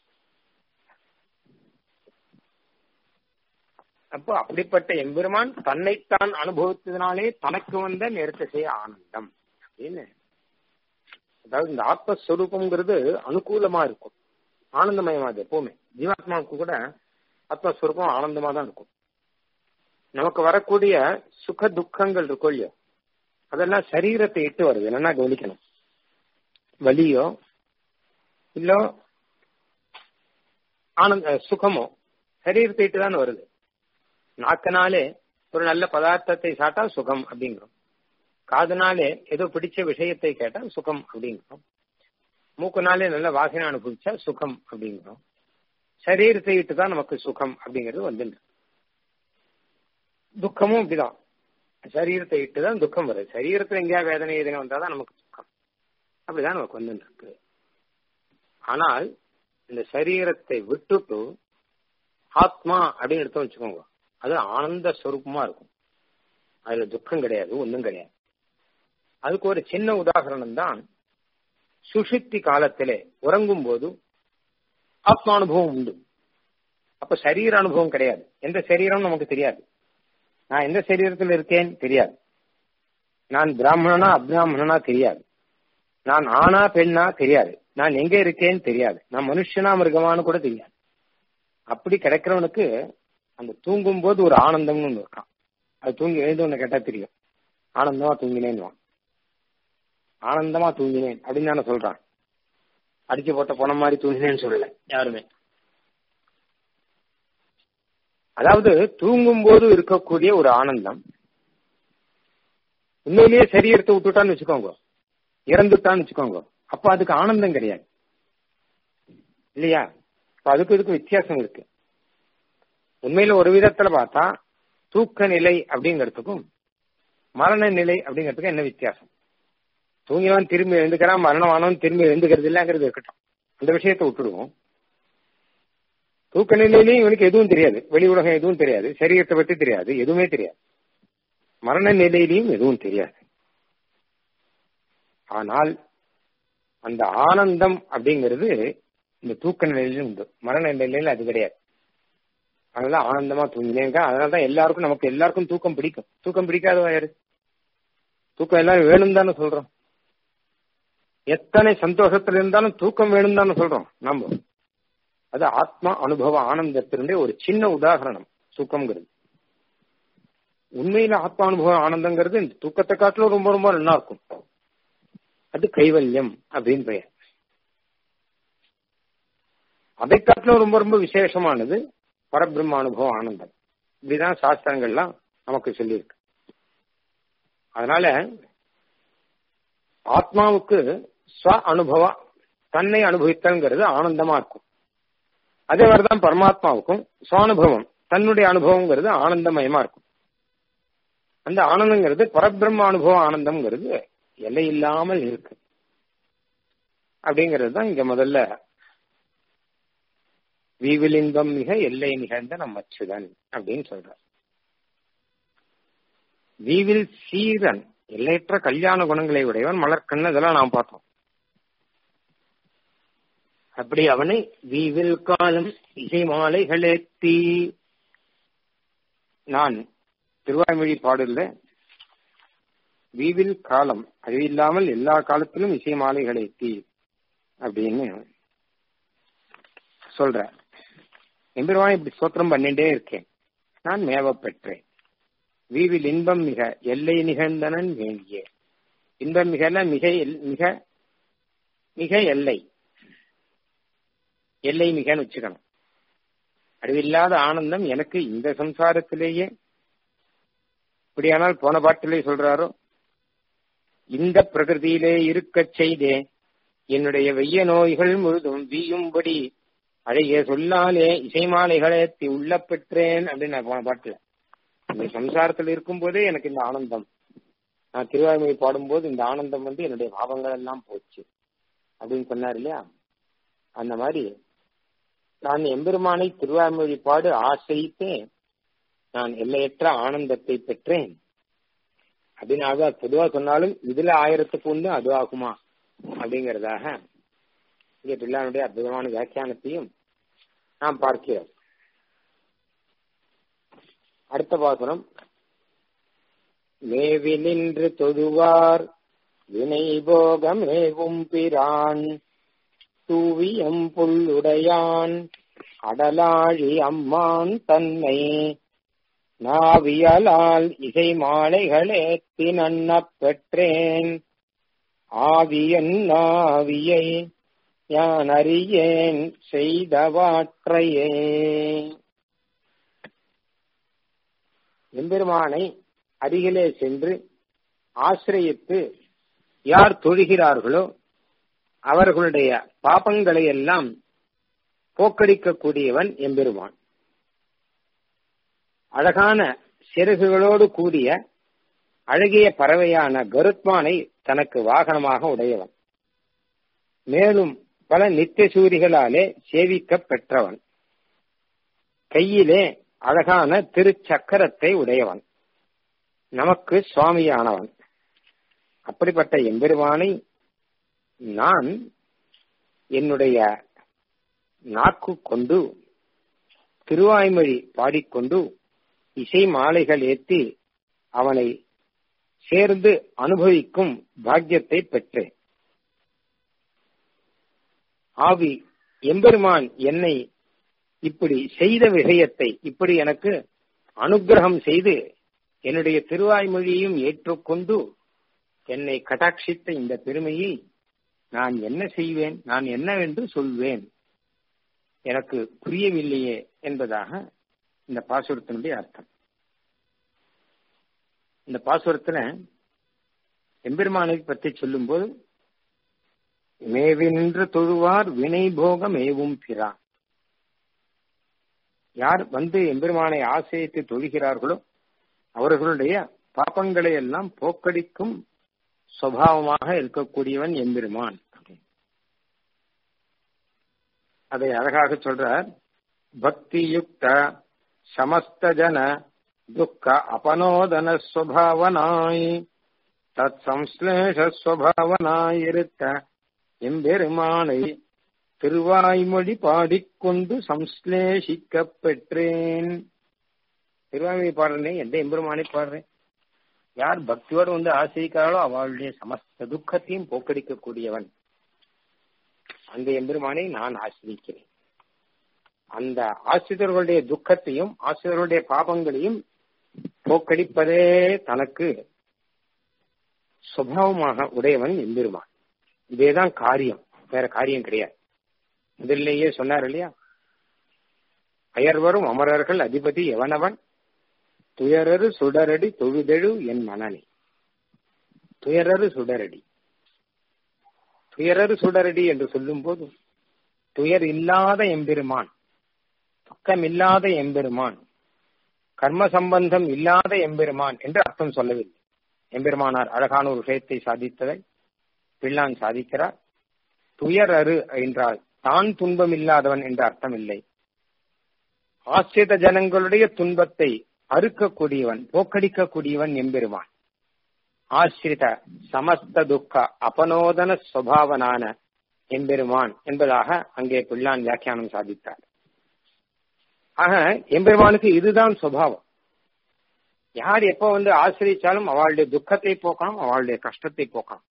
அப்போ அப்படிப்பட்ட எம்பெருமான் தன்னைத்தான் அனுபவித்ததினாலே தனக்கு வந்த நிறுத்தசைய ஆனந்தம் அப்படின்னு அதாவது இந்த ஆத்மஸ்வரூபம்ங்கிறது அனுகூலமா இருக்கும் ஆனந்தமயமா அது எப்பவுமே ஜீவாத்மாவுக்கு கூட ஆத்மஸ்வரூபம் ஆனந்தமா தான் இருக்கும் நமக்கு வரக்கூடிய சுக துக்கங்கள் இருக்கும் இல்லையோ அதெல்லாம் சரீரத்தை இட்டு வருது என்னன்னா கவனிக்கணும் வலியோ இல்ல ஆனந்த சுகமோ சரீரத்தை இட்டு தான் வருது நாக்கனாலே ஒரு நல்ல பதார்த்தத்தை சாட்டா சுகம் அப்படிங்கிறோம் காதுனாலே ஏதோ பிடிச்ச விஷயத்தை கேட்டா சுகம் அப்படிங்கிறோம் மூக்குனாலே நல்ல வாசனை அனுபவிச்சா சுகம் அப்படிங்கிறோம் சரீரத்தை இட்டு தான் நமக்கு சுகம் அப்படிங்கிறது வந்துட்டு துக்கமும் அப்படிதான் சரீரத்தை இட்டு தான் துக்கம் வருது சரீரத்துல எங்கேயா வேதனை எதுனா வந்தாதான் நமக்கு துக்கம் அப்படிதான் நமக்கு வந்துட்டு இருக்கு ஆனால் இந்த சரீரத்தை விட்டுட்டு ஆத்மா அப்படின்னு எடுத்து வச்சுக்கோங்க அது ஆனந்த ஸ்வரூபமா இருக்கும் அதுல துக்கம் கிடையாது ஒன்றும் கிடையாது அதுக்கு ஒரு சின்ன உதாரணம் தான் சுஷுப்தி காலத்திலே உறங்கும் போது ஆத்மானுபவம் உண்டு அப்ப சரீர அனுபவம் கிடையாது எந்த சரீரம் நமக்கு தெரியாது நான் எந்த சரீரத்தில் இருக்கேன் தெரியாது நான் பிராமணனா அப்ராமணனா தெரியாது நான் ஆனா பெண்ணா தெரியாது நான் எங்க இருக்கேன்னு தெரியாது நான் மனுஷனா மிருகமானு கூட தெரியாது அப்படி கிடைக்கிறவனுக்கு அந்த தூங்கும் போது ஒரு ஆனந்தம்னு ஒன்று இருக்கான் அது தூங்கி எழுந்து ஒன்று கேட்டா தெரியும் ஆனந்தமா தூங்கினேன்னு ஆனந்தமா தூங்கினேன் அப்படின்னு தானே சொல்றான் அடிச்சு போட்ட போன மாதிரி தூங்கினேன்னு சொல்லல யாருமே அதாவது தூங்கும் போது இருக்கக்கூடிய ஒரு ஆனந்தம் உண்மையிலேயே சரீரத்தை விட்டுட்டான்னு வச்சுக்கோங்க இறந்துட்டான்னு வச்சுக்கோங்க அப்ப அதுக்கு ஆனந்தம் கிடையாது இல்லையா இப்ப அதுக்கு இதுக்கு வித்தியாசம் இருக்கு உண்மையில ஒரு விதத்துல பார்த்தா தூக்க நிலை அப்படிங்கிறதுக்கும் மரண நிலை அப்படிங்கிறதுக்கும் என்ன வித்தியாசம் தூங்கினவன் திரும்பி எழுந்துக்கிறான் மரணம் ஆனவன் திரும்பி எழுந்துக்கிறது இல்லைங்கிறது இருக்கட்டும் அந்த விஷயத்தை விட்டுடுவோம் தூக்க நிலையிலையும் இவனுக்கு எதுவும் தெரியாது வெளி உலகம் எதுவும் தெரியாது சரீரத்தை பத்தி தெரியாது எதுவுமே தெரியாது மரண நிலையிலையும் எதுவும் தெரியாது ஆனால் அந்த ஆனந்தம் அப்படிங்கிறது இந்த தூக்க நிலையிலும் உண்டு மரண நிலையில அது கிடையாது அதனால ஆனந்தமா தூங்கினேங்க அதனாலதான் எல்லாருக்கும் நமக்கு எல்லாருக்கும் தூக்கம் பிடிக்கும் தூக்கம் பிடிக்காதவா யாரு தூக்கம் எல்லாரும் வேணும் தானே சொல்றோம் எத்தனை சந்தோஷத்துல இருந்தாலும் தூக்கம் வேணும் தானே சொல்றோம் நாம அது ஆத்மா அனுபவ ஆனந்தத்தினுடைய ஒரு சின்ன உதாகரணம் தூக்கம்ங்கிறது உண்மையில ஆத்மா அனுபவ ஆனந்தங்கிறது இந்த தூக்கத்தை காட்டிலும் ரொம்ப ரொம்ப நல்லா இருக்கும் அது கைவல்யம் அப்படின்னு பெயர் அதை காட்டிலும் ரொம்ப ரொம்ப விசேஷமானது பரபிரம்ம அனுபவ ஆனந்தம் இப்படிதான் சாஸ்திரங்கள்லாம் நமக்கு சொல்லியிருக்கு அதனால ஆத்மாவுக்கு ஸ்வ அனுபவ தன்னை அனுபவித்தல்ங்கிறது ஆனந்தமா இருக்கும் அதே மாதிரிதான் பரமாத்மாவுக்கும் சுவானுபவம் தன்னுடைய அனுபவங்கிறது ஆனந்தமயமா இருக்கும் அந்த ஆனந்தங்கிறது பரபிரம்ம அனுபவ ஆனந்தம்ங்கிறது எல்லை இல்லாமல் இருக்கு அப்படிங்கிறது தான் இங்க முதல்ல வீவிலிங்கம் மிக எல்லை நிகழ்ந்த நம் அச்சுதன் அப்படின்னு சொல்ற வீவில் சீரன் எல்லையற்ற கல்யாண குணங்களை உடையவன் மலர்கண்ணு இதெல்லாம் நாம் பார்த்தோம் அப்படி அவனை வீவில் காலம் இசை மாலைகளேத்தி நான் திருவாய்மொழி பாடல வீவில் காலம் அறிவில்லாமல் எல்லா காலத்திலும் இசை மாலைகளை தீ அப்படின்னு சொல்ற எம்பெருவான் இப்படி சோத்திரம் பண்ணிட்டே இருக்கேன் நான் மேவ பெற்றேன் வீவில் இன்பம் மிக எல்லை நிகழ்ந்தனன் வேண்டிய இன்பம் மிக மிக மிக மிக எல்லை எல்லை மிகன்னு வச்சுக்கணும் அறிவில்லாத ஆனந்தம் எனக்கு இந்த சம்சாரத்திலேயே இப்படியானால் போன பாட்டிலே சொல்றாரோ இந்த பிரகிருதியிலே இருக்கச் செய்தே என்னுடைய வெய்ய நோய்கள் முழுதும் வீயும்படி அழகிய சொல்லாலே இசைமாலைகளை உள்ள பெற்றேன் அப்படின்னு நான் போன பாட்டுல இந்த சம்சாரத்தில் இருக்கும் போதே எனக்கு இந்த ஆனந்தம் நான் திருவாய்மொழி பாடும்போது இந்த ஆனந்தம் வந்து என்னுடைய பாவங்கள் எல்லாம் போச்சு அப்படின்னு சொன்னார் இல்லையா அந்த மாதிரி நான் எம்பெருமானை திருவாய்மொழி பாடு ஆசைத்தேன் நான் எல்லையற்ற ஆனந்தத்தை பெற்றேன் அப்படின்னு ஆக பொதுவா சொன்னாலும் இதுல ஆயிரத்துக்கு ஒன்று அது ஆகுமா அப்படிங்கறதாக இங்கே பிள்ளானுடைய அற்புதமான வியாக்கியானத்தையும் நாம் பார்க்கிறோம் அடுத்த பாசுரம் மேவி நின்று தொழுவார் வினை போகம் மேவும் பிரான் தூவியம் புல்லுடையான் அடலாழி அம்மான் தன்னை நாவியலால் இசை மாலைகளே தினண்ண பெற்றேன் ஆவியன் நாவியை யான் அறியேன் செய்தவாற்றையே எம்பெருமானை அருகிலே சென்று ஆசிரியத்து யார் தொழுகிறார்களோ அவர்களுடைய பாபங்களை எல்லாம் போக்கடிக்கக்கூடியவன் எம்பெருமான் அழகான சிறகுகளோடு கூடிய அழகிய பறவையான கருத்மானை தனக்கு வாகனமாக உடையவன் மேலும் பல நித்திய சூரிகளாலே சேவிக்க பெற்றவன் கையிலே அழகான திருச்சக்கரத்தை உடையவன் நமக்கு சுவாமியானவன் அப்படிப்பட்ட எம்பெருமானை நான் என்னுடைய நாக்கு கொண்டு திருவாய்மொழி பாடிக்கொண்டு இசை மாலைகள் ஏற்றி அவனை சேர்ந்து அனுபவிக்கும் பாக்கியத்தை பெற்றேன் ஆவி எம்பெருமான் என்னை இப்படி செய்த விஷயத்தை இப்படி எனக்கு அனுகிரகம் செய்து என்னுடைய திருவாய்மொழியையும் ஏற்றுக்கொண்டு என்னை கடாட்சித்த இந்த பெருமையை நான் என்ன செய்வேன் நான் என்னவென்று சொல்வேன் எனக்கு புரியவில்லையே என்பதாக இந்த பாசுரத்தினுடைய அர்த்தம் இந்த பாசுரத்துல எம்பெருமானை பற்றி சொல்லும்போது மேவி நின்று தொழுவார் வினை போக மேவும் பிறான் யார் வந்து எம்பெருமானை ஆசையிட்டு தொழுகிறார்களோ அவர்களுடைய பாப்பங்களை எல்லாம் போக்கடிக்கும் சுவாவமாக இருக்கக்கூடியவன் எம்பெருமான் அதை அழகாக சொல்றார் பக்தி யுக்த சமஸ்த ஜன துக்க அபனோதன சுவாவனாய் தத் சம்ஸ்லேஷ சுவாவனாய் இருக்க எம்பெருமானை திருவாய்மொழி பாடிக்கொண்டு சம்ஸ்லேஷிக்க பெற்றேன் திருவாய்மொழி பாடுறேன் எந்த எம்பெருமானை பாடுறேன் யார் பக்தியோடு வந்து ஆசிரிக்கிறாளோ அவளுடைய சமஸ்த துக்கத்தையும் போக்கடிக்கக்கூடியவன் அந்த எம்பெருமானை நான் ஆசிரிக்கிறேன் அந்த ஆசிரியர்களுடைய துக்கத்தையும் ஆசிரியர்களுடைய பாபங்களையும் போக்கடிப்பதே தனக்கு சுபாவமாக உடையவன் எம்பெருமான் இதேதான் காரியம் வேற காரியம் கிடையாது முதல்லேயே சொன்னார் இல்லையா அயர்வரும் அமரர்கள் அதிபதி எவனவன் துயரரு சுடரடி தொழுதெழு என் மனநே துயரரு சுடரடி துயரரு சுடரடி என்று சொல்லும் போது துயர் இல்லாத எம்பெருமான் துக்கம் இல்லாத எம்பெருமான் கர்ம சம்பந்தம் இல்லாத எம்பெருமான் என்று அர்த்தம் சொல்லவில்லை எம்பெருமானார் அழகான ஒரு விஷயத்தை சாதித்ததை பிள்ளான் சாதிக்கிறார் துயர் அரு என்றால் தான் துன்பம் இல்லாதவன் என்ற அர்த்தம் இல்லை ஆசிரித ஜனங்களுடைய துன்பத்தை அறுக்கக்கூடியவன் போக்கடிக்கக்கூடியவன் எம்பெருமான் ஆசிரித சமஸ்த துக்க அபனோதன சுவாவனான எம்பெருமான் என்பதாக அங்கே பிள்ளான் வியாக்கியானம் சாதித்தார் ஆக எம்பெருமானுக்கு இதுதான் சுவாவம் யார் எப்ப வந்து ஆசிரிச்சாலும் அவளுடைய துக்கத்தை போக்கணும் அவளுடைய கஷ்டத்தை போக்கணும்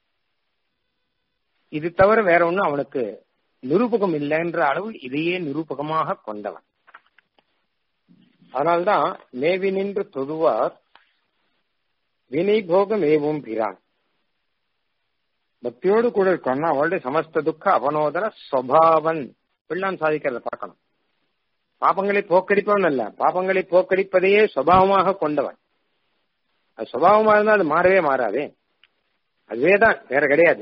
இது தவிர வேற ஒண்ணும் அவனுக்கு நிரூபகம் இல்லைன்ற அளவு இதையே நிரூபகமாக கொண்டவன் அதனால்தான் மேவி நின்று தொழுவார் வினை போகம் ஏவும் பிரான் பக்தியோடு கூட இருக்கணும்னா அவளுடைய சமஸ்த துக்க அவனோதர சுவாவன் பிள்ளான் சாதிக்கிறத பார்க்கணும் பாப்பங்களை போக்கடிப்பவன் அல்ல பாப்பங்களை போக்கடிப்பதையே சுவாவமாக கொண்டவன் அது சுவாவமா இருந்தா அது மாறவே மாறாதே அதுவே தான் வேற கிடையாது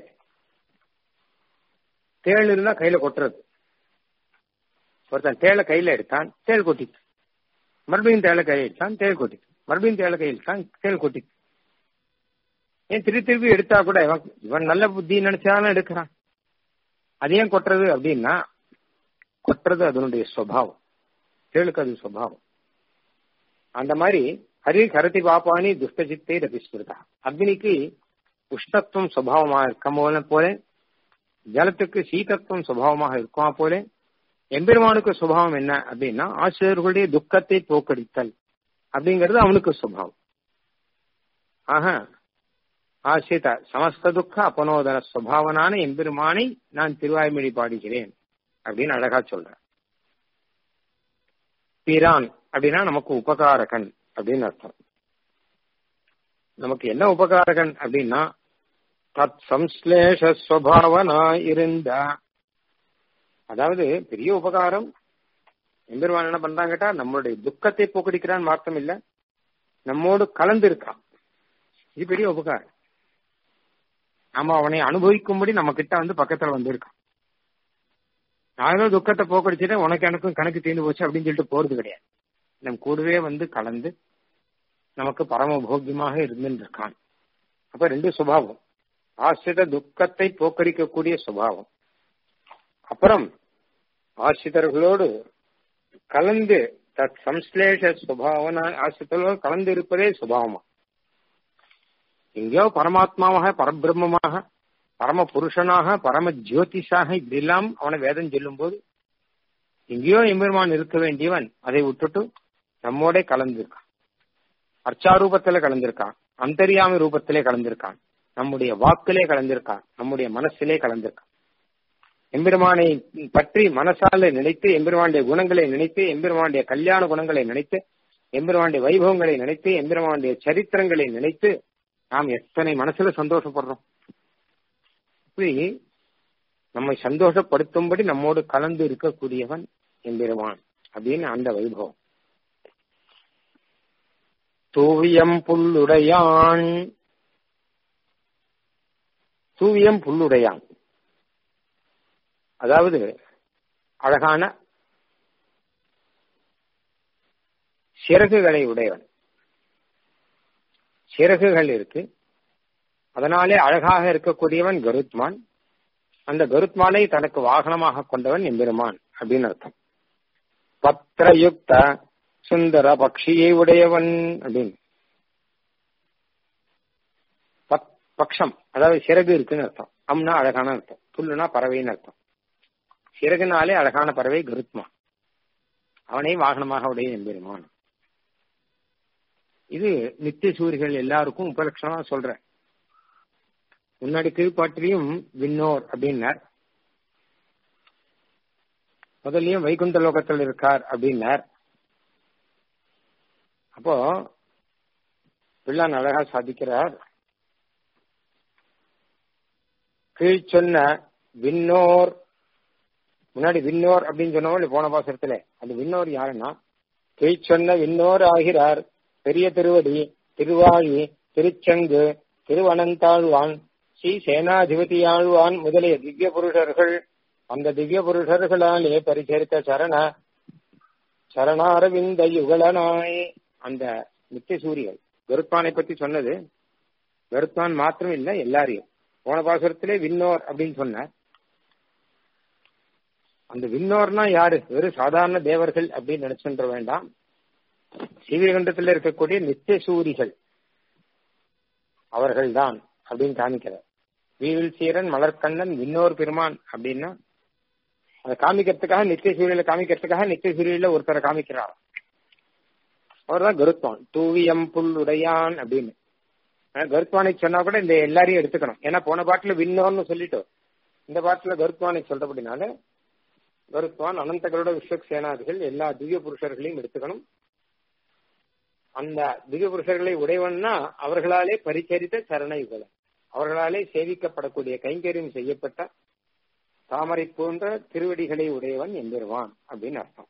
தேள் இருந்தா கையில கொட்டுறது ஒருத்தன் தேளை கையில எடுத்தான் தேள் கொட்டிச்சு மறுபடியும் தேளை கையில் எடுத்தான் தேள் கொட்டிச்சு மறுபடியும் தேளை கையில் எடுத்தான் தேள் கொட்டிச்சு ஏன் திருப்பி திருப்பி எடுத்தா கூட இவன் இவன் நல்ல புத்தி நினைச்சாலும் எடுக்கிறான் அது ஏன் கொட்டுறது அப்படின்னா கொட்டுறது அதனுடைய சுவாவம் தேளுக்கு அது சுவாவம் அந்த மாதிரி ஹரி கரதி பாப்பானி துஷ்டசித்தை ரபிஸ்மிருதா அக்னிக்கு உஷ்ணத்துவம் சுவாவமாக இருக்க போல ஜலத்துக்கு சீதத்துவம் சுபாவமாக இருக்குமா போல எம்பெருமானுக்கு சுபாவம் என்ன அப்படின்னா ஆசிரியர்களுடைய துக்கத்தை போக்கடித்தல் அப்படிங்கிறது அவனுக்கு சுபாவம் ஆக ஆசிரித சமஸ்த துக்க அபனோதன சுபாவனான எம்பெருமானை நான் திருவாய்மொழி பாடுகிறேன் அப்படின்னு அழகா சொல்றேன் பிரான் அப்படின்னா நமக்கு உபகாரகன் அப்படின்னு அர்த்தம் நமக்கு என்ன உபகாரகன் அப்படின்னா தத் சம்ஸ்லேஷஸ்வபாவனா இருந்த அதாவது பெரிய உபகாரம் எம்பெருமான் என்ன பண்றாங்க கேட்டா நம்மளுடைய துக்கத்தை போக்கடிக்கிறான்னு அர்த்தம் இல்ல நம்மோடு கலந்து இருக்கான் இது பெரிய உபகாரம் நாம அவனை அனுபவிக்கும்படி நம்ம கிட்ட வந்து பக்கத்துல வந்து இருக்கான் நான் ஏதோ துக்கத்தை போக்கடிச்சுட்டு உனக்கு எனக்கும் கணக்கு தீர்ந்து போச்சு அப்படின்னு சொல்லிட்டு போறது கிடையாது நம் கூடவே வந்து கலந்து நமக்கு பரம போக்கியமாக இருந்துட்டு இருக்கான் அப்ப ரெண்டு சுபாவம் ஆசிரித துக்கத்தை போக்கடிக்கக்கூடிய சுபாவம் அப்புறம் ஆசிரியர்களோடு கலந்து தத் சம்ஸ்லேஷ சுபாவன ஆசிரியர்களோடு கலந்து இருப்பதே சுபாவமா எங்கேயோ பரமாத்மாவாக பரபிரம்மமாக பரம புருஷனாக பரம ஜோதிஷாக இப்படிலாம் அவனை வேதம் சொல்லும் போது எங்கேயோ எம்பெருமான் இருக்க வேண்டியவன் அதை விட்டுட்டு நம்மோட கலந்திருக்கான் அர்ச்சாரூபத்துல கலந்திருக்கான் அந்தரியாமி ரூபத்திலே கலந்திருக்கான் நம்முடைய வாக்கிலே கலந்திருக்கான் நம்முடைய மனசிலே கலந்திருக்கான் எம்பெருமானை பற்றி மனசால நினைத்து எம்பெருமானுடைய குணங்களை நினைத்து எம்பெருமானுடைய கல்யாண குணங்களை நினைத்து எம்பெருமானுடைய வைபவங்களை நினைத்து எம்பெருமானுடைய சரித்திரங்களை நினைத்து நாம் எத்தனை மனசுல சந்தோஷப்படுறோம் இப்படி நம்மை சந்தோஷப்படுத்தும்படி நம்மோடு கலந்து இருக்கக்கூடியவன் எம்பெருமான் அப்படின்னு அந்த வைபவம் தூவியம் புல்லுடையான் தூவியம் புல்லுடையான் அதாவது அழகான சிறகுகளை உடையவன் சிறகுகள் இருக்கு அதனாலே அழகாக இருக்கக்கூடியவன் கருத்மான் அந்த கருத்மானை தனக்கு வாகனமாக கொண்டவன் எம்பெருமான் அப்படின்னு அர்த்தம் பத்திரயுக்த சுந்தர பக்ஷியை உடையவன் அப்படின்னு பக்ஷம் அதாவது சிறகு இருக்குன்னு அர்த்தம் அம்னா அழகான அர்த்தம் புல்லுனா பறவைன்னு அர்த்தம் சிறகுனாலே அழகான பறவை கருத்மான் அவனை வாகனமாக உடைய எம்பெருமான் இது நித்திய சூரிகள் எல்லாருக்கும் உபலட்சணமா சொல்றேன் முன்னாடி கீழ்பாட்டிலையும் விண்ணோர் அப்படின்னார் முதல்லயும் வைகுந்த லோகத்தில் இருக்கார் அப்படின்னார் அப்போ பிள்ளான் அழகா சாதிக்கிறார் கீழ் சொன்ன விண்ணோர் முன்னாடி விண்ணோர் அப்படின்னு சொன்னவங்க போன பாசத்துல அந்த விண்ணோர் யாருன்னா கீழ் சொன்ன விண்ணோர் ஆகிறார் பெரிய திருவடி திருவாழி திருச்சங்கு திருவனந்தாழ்வான் ஸ்ரீ சேனாதிபதியாழ்வான் முதலிய திவ்ய புருஷர்கள் அந்த திவ்ய புருஷர்களாலே பரிசரித்த சரண சரணாரவிந்த யுகலனாய் அந்த நித்திய சூரியன் கருத்மானை பத்தி சொன்னது கருத்மான் மாத்திரம் இல்ல எல்லாரையும் போன பாசுரத்திலே விண்ணோர் அப்படின்னு சொன்னார் அந்த விண்ணோர்னா யாரு வெறும் சாதாரண தேவர்கள் அப்படின்னு நினைச்சுன்ற வேண்டாம் சிவகண்டத்தில் இருக்கக்கூடிய நித்திய சூரிகள் அவர்கள்தான் அப்படின்னு காமிக்கிறார் வீவில் சீரன் மலர்கண்ணன் விண்ணோர் பெருமான் அப்படின்னா அதை காமிக்கிறதுக்காக நித்திய சூரியல காமிக்கிறதுக்காக நித்திய சூரியல ஒருத்தரை காமிக்கிறார் அவர் தான் கருத்வான் தூவியம் புல் உடையான் அப்படின்னு கருத்வானை சொன்னா கூட இந்த எல்லாரையும் எடுத்துக்கணும் ஏன்னா போன பாட்டுல விண்ணோர்னு சொல்லிட்டோம் இந்த பாட்டுல கருத்வானை சொல்றபடினால கருத்வான் அனந்தகளோட விஸ்வக் சேனாதிகள் எல்லா திவ்ய புருஷர்களையும் எடுத்துக்கணும் அந்த திவ்ய புருஷர்களை உடையவன்னா அவர்களாலே பரிச்சரித்த சரண யுகலம் அவர்களாலே சேவிக்கப்படக்கூடிய கைங்கரியம் செய்யப்பட்ட தாமரை போன்ற திருவடிகளை உடையவன் எம்பெருவான் அப்படின்னு அர்த்தம்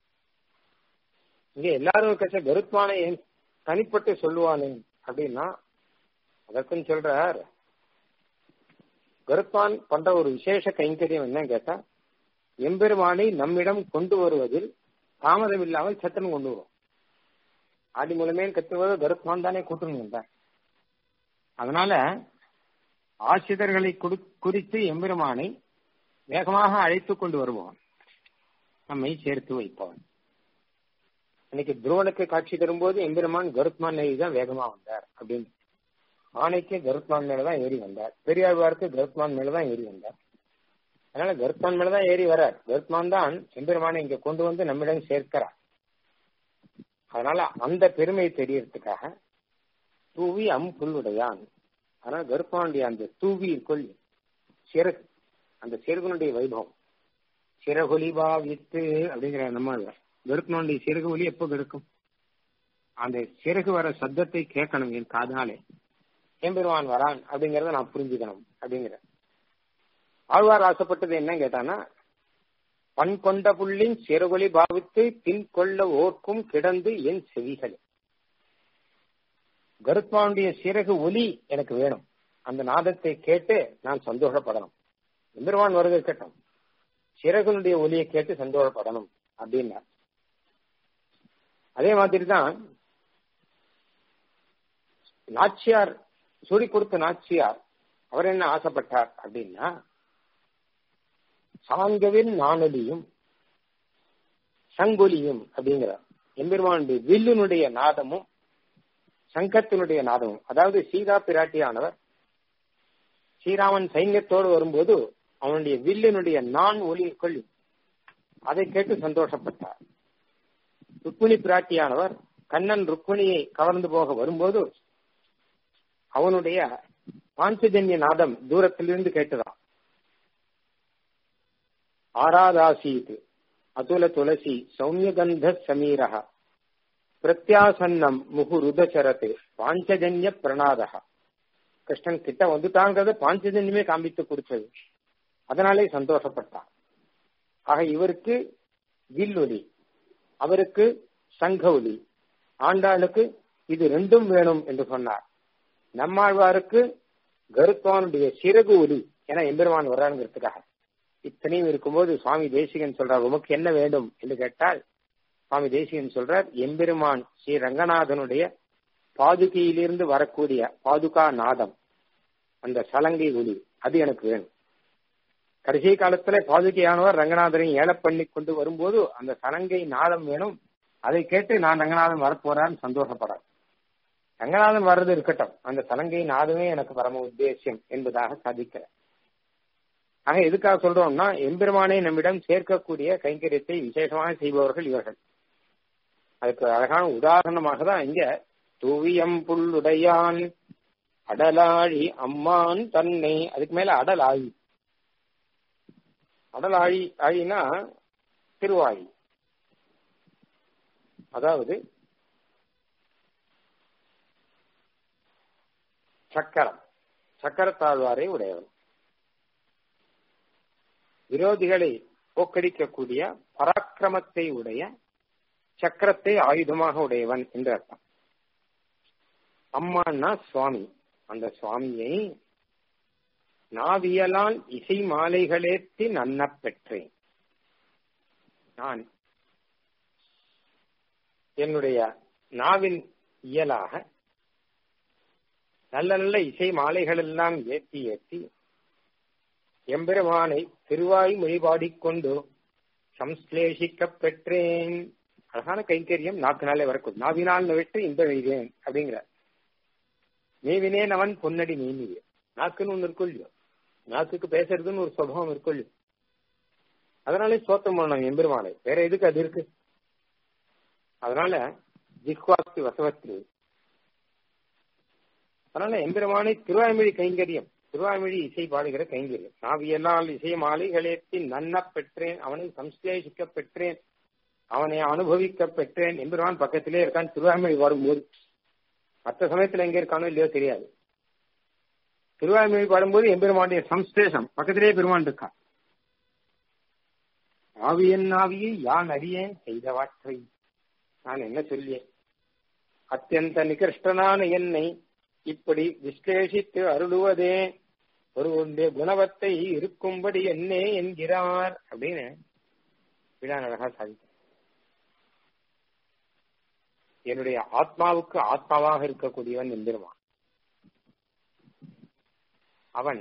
இங்க எல்லாரும் கட்ச கருத்வானை ஏன் தனிப்பட்டு சொல்லுவானே அப்படின்னா அதற்கும் சொல்றார் கருத்வான் பண்ற ஒரு விசேஷ கைங்கரியம் என்ன கேட்டா எம்பெருமானை நம்மிடம் கொண்டு வருவதில் தாமதம் இல்லாமல் சத்தம் கொண்டு வரும் ஆதி மூலமே கத்துவது கருத்வான் தானே கூட்டணும் வந்தார் அதனால ஆசிரியர்களை குறித்து எம்பெருமானை வேகமாக அழைத்து கொண்டு வருவான் நம்மை சேர்த்து வைப்பவன் இன்னைக்கு துருவனுக்கு காட்சி தரும்போது எம்பெருமான் கருத்மான் நிலை தான் வேகமா வந்தார் அப்படின்னு ஆணைக்கு கருத்மான் மேலதான் ஏறி வந்தார் பெரியாழ்வாருக்கு கருத்மான் மேலதான் ஏறி வந்தார் அதனால கருத்மான் மேலதான் ஏறி வரார் கருத்மான் தான் எம்பெருமானை இங்க கொண்டு வந்து நம்மிடம் சேர்க்கிறார் அதனால அந்த பெருமை தெரியறதுக்காக தூவி அம் புல்லுடையான் அதனால கருப்பாண்டிய அந்த தூவி கொள் சிறகு அந்த சிறகுனுடைய வைபவம் சிறகுலிவா வித்து அப்படிங்கிற நம்ம கருப்பனுடைய சிறகு ஒலி எப்போ கெடுக்கும் அந்த சிறகு வர சத்தத்தை கேட்கணும் என் காதாலே எம்பெருமான் வரான் அப்படிங்கறத நான் புரிஞ்சுக்கணும் அப்படிங்கிற ஆழ்வார் ஆசைப்பட்டது என்ன கேட்டானா பண் கொண்ட புள்ளின் சிறகுலி பாவித்து பின் கொள்ள ஓர்க்கும் கிடந்து என் செவிகள் கருத்மானுடைய சிறகு ஒலி எனக்கு வேணும் அந்த நாதத்தை கேட்டு நான் சந்தோஷப்படணும் எம்பெருமான் வருகை கேட்டோம் சிறகுனுடைய ஒலியை கேட்டு சந்தோஷப்படணும் அப்படின்னா அதே மாதிரி தான் நாச்சியார் சொல்லி கொடுத்த நாச்சியார் அவர் என்ன ஆசைப்பட்டார் அப்படின்னா சாங்கவின் நாணலியும் சங்கொலியும் அப்படிங்கிறார் எம்பெருமானுடைய வில்லுனுடைய நாதமும் சங்கத்தினுடைய நாதமும் அதாவது சீதா பிராட்டியானவர் ஸ்ரீராமன் சைன்யத்தோடு வரும்போது அவனுடைய வில்லினுடைய நான் ஒலி கொள்ளி அதை கேட்டு சந்தோஷப்பட்டார் ருக்மிணி பிராட்டியானவர் கண்ணன் ருக்மிணியை கவர்ந்து போக வரும்போது அவனுடைய பாஞ்சஜன்ய நாதம் தூரத்திலிருந்து கேட்டுதான் ஆராதாசீத் அதுல துளசி சௌமியகந்த சமீரக பிரத்யாசன்னம் முகுருதச்சரத்து பாஞ்சஜன்ய பிரணாதகா கிருஷ்ணன் கிட்ட வந்துட்டாங்கிறத பாஞ்சஜன்யமே காண்பித்து கொடுத்தது அதனாலே சந்தோஷப்பட்டார் ஆக இவருக்கு வில்லொலி அவருக்கு சங்க ஒலி ஆண்டாளுக்கு இது ரெண்டும் வேணும் என்று சொன்னார் நம்மாழ்வாருக்கு கருத்வானுடைய சிறகு ஒலி என எம்பெருமான் வர்றாங்கிறதுக்காக இத்தனையும் இருக்கும்போது சுவாமி தேசிகன் சொல்றார் உமக்கு என்ன வேண்டும் என்று கேட்டால் சுவாமி தேசிகன் சொல்றார் எம்பெருமான் ஸ்ரீ ரங்கநாதனுடைய பாதுகையிலிருந்து வரக்கூடிய பாதுகா நாதம் அந்த சலங்கை ஒலி அது எனக்கு வேணும் கடைசி காலத்துல பாதுகையானவர் ரங்கநாதரையும் ஏல பண்ணி கொண்டு வரும்போது அந்த சலங்கை நாதம் வேணும் அதை கேட்டு நான் ரங்கநாதன் வரப்போறான்னு சந்தோஷப்படுறேன் ரங்கநாதன் வர்றது இருக்கட்டும் அந்த சலங்கை நாதமே எனக்கு பரம உத்தேசியம் என்பதாக சாதிக்கிறேன் ஆக எதுக்காக சொல்றோம்னா எம்பெருமானை நம்மிடம் சேர்க்கக்கூடிய கைங்கரியத்தை விசேஷமாக செய்பவர்கள் இவர்கள் அதுக்கு அழகான உதாரணமாக தான் இங்க துவியம் புல்லுடையான் அடலாழி அம்மான் தன்னை அதுக்கு மேல அடலாழி அடலாழி ஆழினா திருவாழி அதாவது சக்கரம் சக்கரத்தாழ்வாரை உடையவன் விரோதிகளை போக்கடிக்கக்கூடிய பராக்கிரமத்தை உடைய சக்கரத்தை ஆயுதமாக உடையவன் என்று அர்த்தம் அம்மான்னா சுவாமி அந்த சுவாமியை நாவியலால் இசை மாலைகளேற்றி நன்ன பெற்றேன் நான் என்னுடைய நாவின் இயலாக நல்ல நல்ல இசை மாலைகள் எல்லாம் ஏற்றி ஏற்றி எம்பெருமானை திருவாய் மொழிபாடிக்கொண்டு சம்ஸ்லேஷிக்க பெற்றேன் அழகான கைங்கரியம் நாக்கு நாளே வரக்கூடும் நாவினால் விட்டு இந்த வைதேன் அப்படிங்கிற மேவினேன் அவன் பொன்னடி மேனியே நாக்குன்னு ஒண்ணு இருக்கும் இல்லையோ நாக்குக்கு பேசுறதுன்னு ஒரு சுபம் இருக்கும் இல்லையோ அதனாலே சோத்தம் பண்ணணும் எம்பெருமானை வேற எதுக்கு அது இருக்கு அதனால ஜிஹ்வாஸ்தி வசவத்ரி அதனால எம்பெருமானை திருவாய்மொழி கைங்கரியம் திருவாய்மொழி இசை பாடுகிற கைங்கரியம் நாவியல்லால் இசை மாலைகளேற்றி நன்ன பெற்றேன் அவனை சம்ஸ்லேஷிக்க பெற்றேன் அவனை அனுபவிக்க பெற்றேன் எம்பெருமான் பக்கத்திலே இருக்கான் திருவாய்மொழி பாடும்போது மற்ற சமயத்துல எங்க இருக்கானோ இல்லையோ தெரியாது திருவாய்மொழி பாடும்போது எம்பெருமானுடைய சம்ஸ்லேஷம் பக்கத்திலே பெருமான் இருக்கான் ஆவியன் ஆவியை யான் அறியேன் செய்தவாற்றை நான் என்ன சொல்லியேன் அத்தியந்த நிகிருஷ்டனான என்னை இப்படி விஸ்லேஷித்து அருளுவதே ஒருவருடைய குணவத்தை இருக்கும்படி என்னே என்கிறார் அப்படின்னு விழான் அழகா சாதித்தார் என்னுடைய ஆத்மாவுக்கு ஆத்மாவாக இருக்கக்கூடியவன் எந்திருவான் அவன்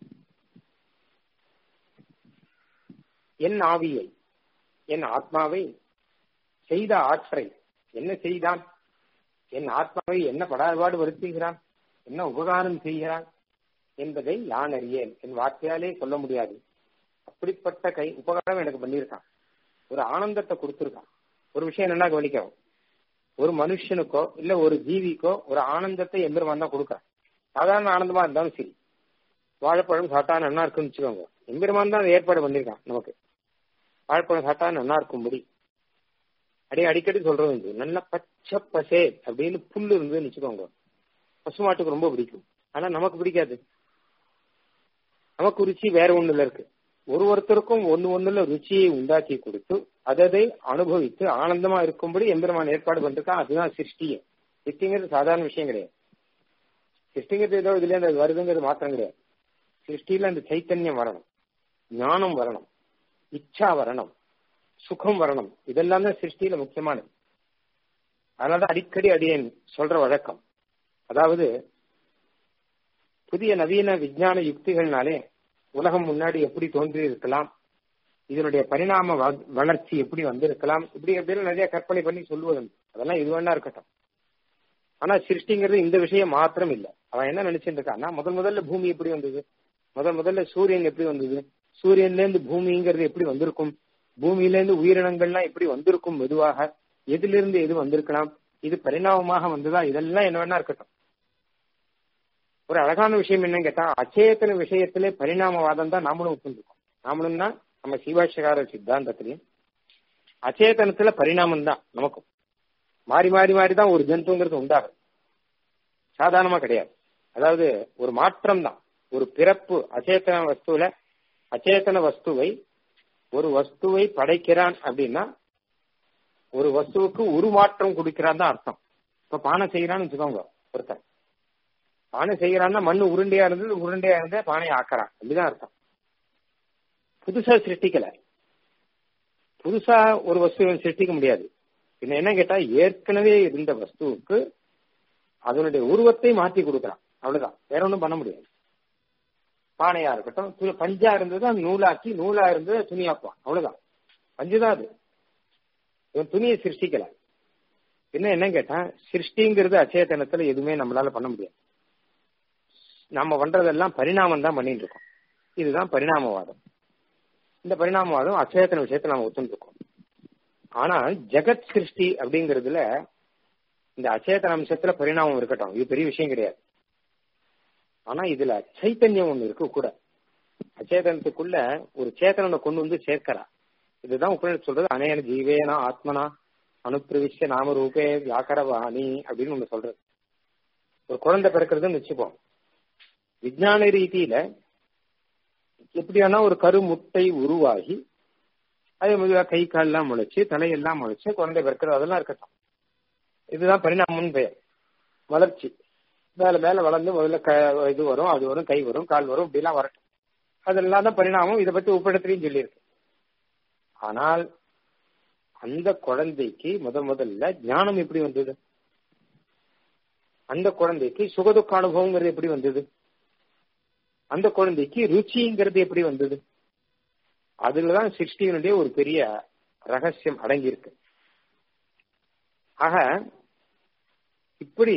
என் ஆவியை என் ஆத்மாவை செய்த ஆற்றை என்ன செய்தான் என் ஆத்மாவை என்ன படாபாடு வருத்துகிறான் என்ன உபகாரம் செய்கிறான் என்பதை யான் அறியேன் என் வார்த்தையாலே சொல்ல முடியாது அப்படிப்பட்ட கை உபகாரம் எனக்கு பண்ணியிருக்கான் ஒரு ஆனந்தத்தை கொடுத்துருக்கான் ஒரு விஷயம் என்னன்னா கவனிக்கவும் ஒரு மனுஷனுக்கோ இல்ல ஒரு ஜீவிக்கோ ஒரு ஆனந்தத்தை எம்பெருமான் தான் கொடுக்குறான் சாதாரண ஆனந்தமா இருந்தாலும் சரி வாழைப்பழம் சாப்பிட்டா நல்லா இருக்குன்னு வச்சுக்கோங்க எம்பெருமான் தான் ஏற்பாடு பண்ணிருக்கான் நமக்கு வாழைப்பழம் சாப்பிட்டா நல்லா இருக்கும்படி அப்படியே அடிக்கடி சொல்றது நல்ல பச்சை பசே அப்படின்னு புல்லு இருந்ததுன்னு வச்சுக்கோங்க பசுமாட்டுக்கு ரொம்ப பிடிக்கும் ஆனா நமக்கு பிடிக்காது நமக்கு ருச்சி வேற ஒண்ணுல இருக்கு ஒரு ஒருத்தருக்கும் ஒன்னு ஒண்ணுல ருச்சியை உண்டாக்கி கொடுத்து அதை அனுபவித்து ஆனந்தமா இருக்கும்படி எம்பெருமான் ஏற்பாடு பண்ணிருக்கான் அதுதான் சிருஷ்டியே சிருஷ்டிங்கிறது சாதாரண விஷயம் கிடையாது சிருஷ்டிங்கிறது ஏதோ இதுல அந்த வருதுங்கிறது மாத்திரம் கிடையாது சிருஷ்டியில அந்த சைத்தன்யம் வரணும் ஞானம் வரணும் இச்சா வரணும் சுகம் வரணும் இதெல்லாம் தான் சிருஷ்டியில முக்கியமானது அதனால அடிக்கடி அடியேன் சொல்ற வழக்கம் அதாவது புதிய நவீன விஞ்ஞான யுக்திகள்னாலே உலகம் முன்னாடி எப்படி தோன்றி இருக்கலாம் இதனுடைய பரிணாம வளர்ச்சி எப்படி வந்திருக்கலாம் இப்படி அப்படின்னு நிறைய கற்பனை பண்ணி சொல்லுவது அதெல்லாம் இது வேணா இருக்கட்டும் ஆனா சிருஷ்டிங்கிறது இந்த விஷயம் மாத்திரம் இல்ல அவன் என்ன நினைச்சிட்டு இருக்கான்னா முதல் முதல்ல பூமி எப்படி வந்தது முதல் முதல்ல சூரியன் எப்படி வந்தது சூரியன்ல இருந்து பூமிங்கிறது எப்படி வந்திருக்கும் பூமியில இருந்து உயிரினங்கள்லாம் எப்படி வந்திருக்கும் மெதுவாக எதிலிருந்து எது வந்திருக்கலாம் இது பரிணாமமாக வந்ததா இதெல்லாம் என்ன வேணா இருக்கட்டும் ஒரு அழகான விஷயம் என்னன்னு கேட்டா அச்சேதன விஷயத்திலே பரிணாமவாதம் தான் நாமளும் ஒப்புருக்கோம் நாமளும் தான் நம்ம சீவாட்சகார சித்தாந்தத்திலையும் அச்சேதனத்துல பரிணாமம் தான் நமக்கும் மாறி மாறி மாறி தான் ஒரு ஜந்துங்கிறது உண்டாகும் சாதாரணமா கிடையாது அதாவது ஒரு மாற்றம் தான் ஒரு பிறப்பு அச்சேதன வஸ்துல அச்சேதன வஸ்துவை ஒரு வஸ்துவை படைக்கிறான் அப்படின்னா ஒரு வஸ்துவுக்கு உருமாற்றம் கொடுக்கிறான் தான் அர்த்தம் இப்ப பானை செய்யறான்னு வச்சுக்கோங்க ஒருத்தன் பானை செய்யறான்னா மண்ணு உருண்டையா இருந்தது உருண்டையா இருந்தே பானையை ஆக்குறான் அப்படிதான் அர்த்தம் புதுசா சிருஷ்டிக்கல புதுசா ஒரு வஸ்துவை சிருஷ்டிக்க முடியாது பின்ன என்ன கேட்டா ஏற்கனவே இருந்த வஸ்துவுக்கு அதனுடைய உருவத்தை மாற்றி கொடுக்குறான் அவ்வளவுதான் வேற ஒன்றும் பண்ண முடியாது பானையா இருக்கட்டும் பஞ்சா இருந்தது அது நூலாக்கி நூலா இருந்தது துணியாக்குவான் அவ்வளவுதான் பஞ்சுதான் அது இவன் துணியை சிருஷ்டிக்கல என்ன என்ன கேட்டா சிருஷ்டிங்கிறது அச்சேதனத்துல எதுவுமே நம்மளால பண்ண முடியாது நம்ம பண்றதெல்லாம் பரிணாமம் தான் பண்ணிட்டு இருக்கோம் இதுதான் பரிணாமவாதம் இந்த பரிணாமவாதம் அச்சேதன விஷயத்தை நம்ம ஒத்துட்டு இருக்கோம் ஆனா ஜெகத் சிருஷ்டி அப்படிங்கறதுல இந்த அச்சேதன அம்சத்துல பரிணாமம் இருக்கட்டும் இது பெரிய விஷயம் கிடையாது ஆனா இதுல சைத்தன்யம் ஒண்ணு இருக்கு கூட அச்சேதனத்துக்குள்ள ஒரு சேத்தனனை கொண்டு வந்து சேர்க்கிறா இதுதான் உபநிஷத் சொல்றது அநேன ஜீவேனா ஆத்மனா அனுப்பிரவிஷ்ய நாம ரூபே வியாக்கரவாணி அப்படின்னு ஒண்ணு சொல்றது ஒரு குழந்தை பிறக்கிறதுன்னு வச்சுப்போம் விஜயான ரீதியில எப்படியானா ஒரு கருமுட்டை உருவாகி அதே மாதிரி கை கால்லாம் முளைச்சு தலையெல்லாம் முளைச்சு குழந்தை பிறக்கிறது அதெல்லாம் இருக்கட்டும் இதுதான் பரிணாமம்னு பெயர் வளர்ச்சி மேல மேல வளர்ந்து முதல்ல க இது வரும் அது வரும் கை வரும் கால் வரும் இப்படிலாம் வரட்டும் அதெல்லாம் தான் பரிணாமம் இதை பத்தி உப்பிடத்திலையும் சொல்லியிருக்கு ஆனால் அந்த குழந்தைக்கு முத முதல்ல ஞானம் எப்படி வந்தது அந்த குழந்தைக்கு சுகதுக்க அனுபவங்கிறது எப்படி வந்தது அந்த குழந்தைக்கு ருச்சிங்கிறது எப்படி வந்தது அதுலதான் சிருஷ்டியினுடைய ஒரு பெரிய ரகசியம் அடங்கியிருக்கு ஆக இப்படி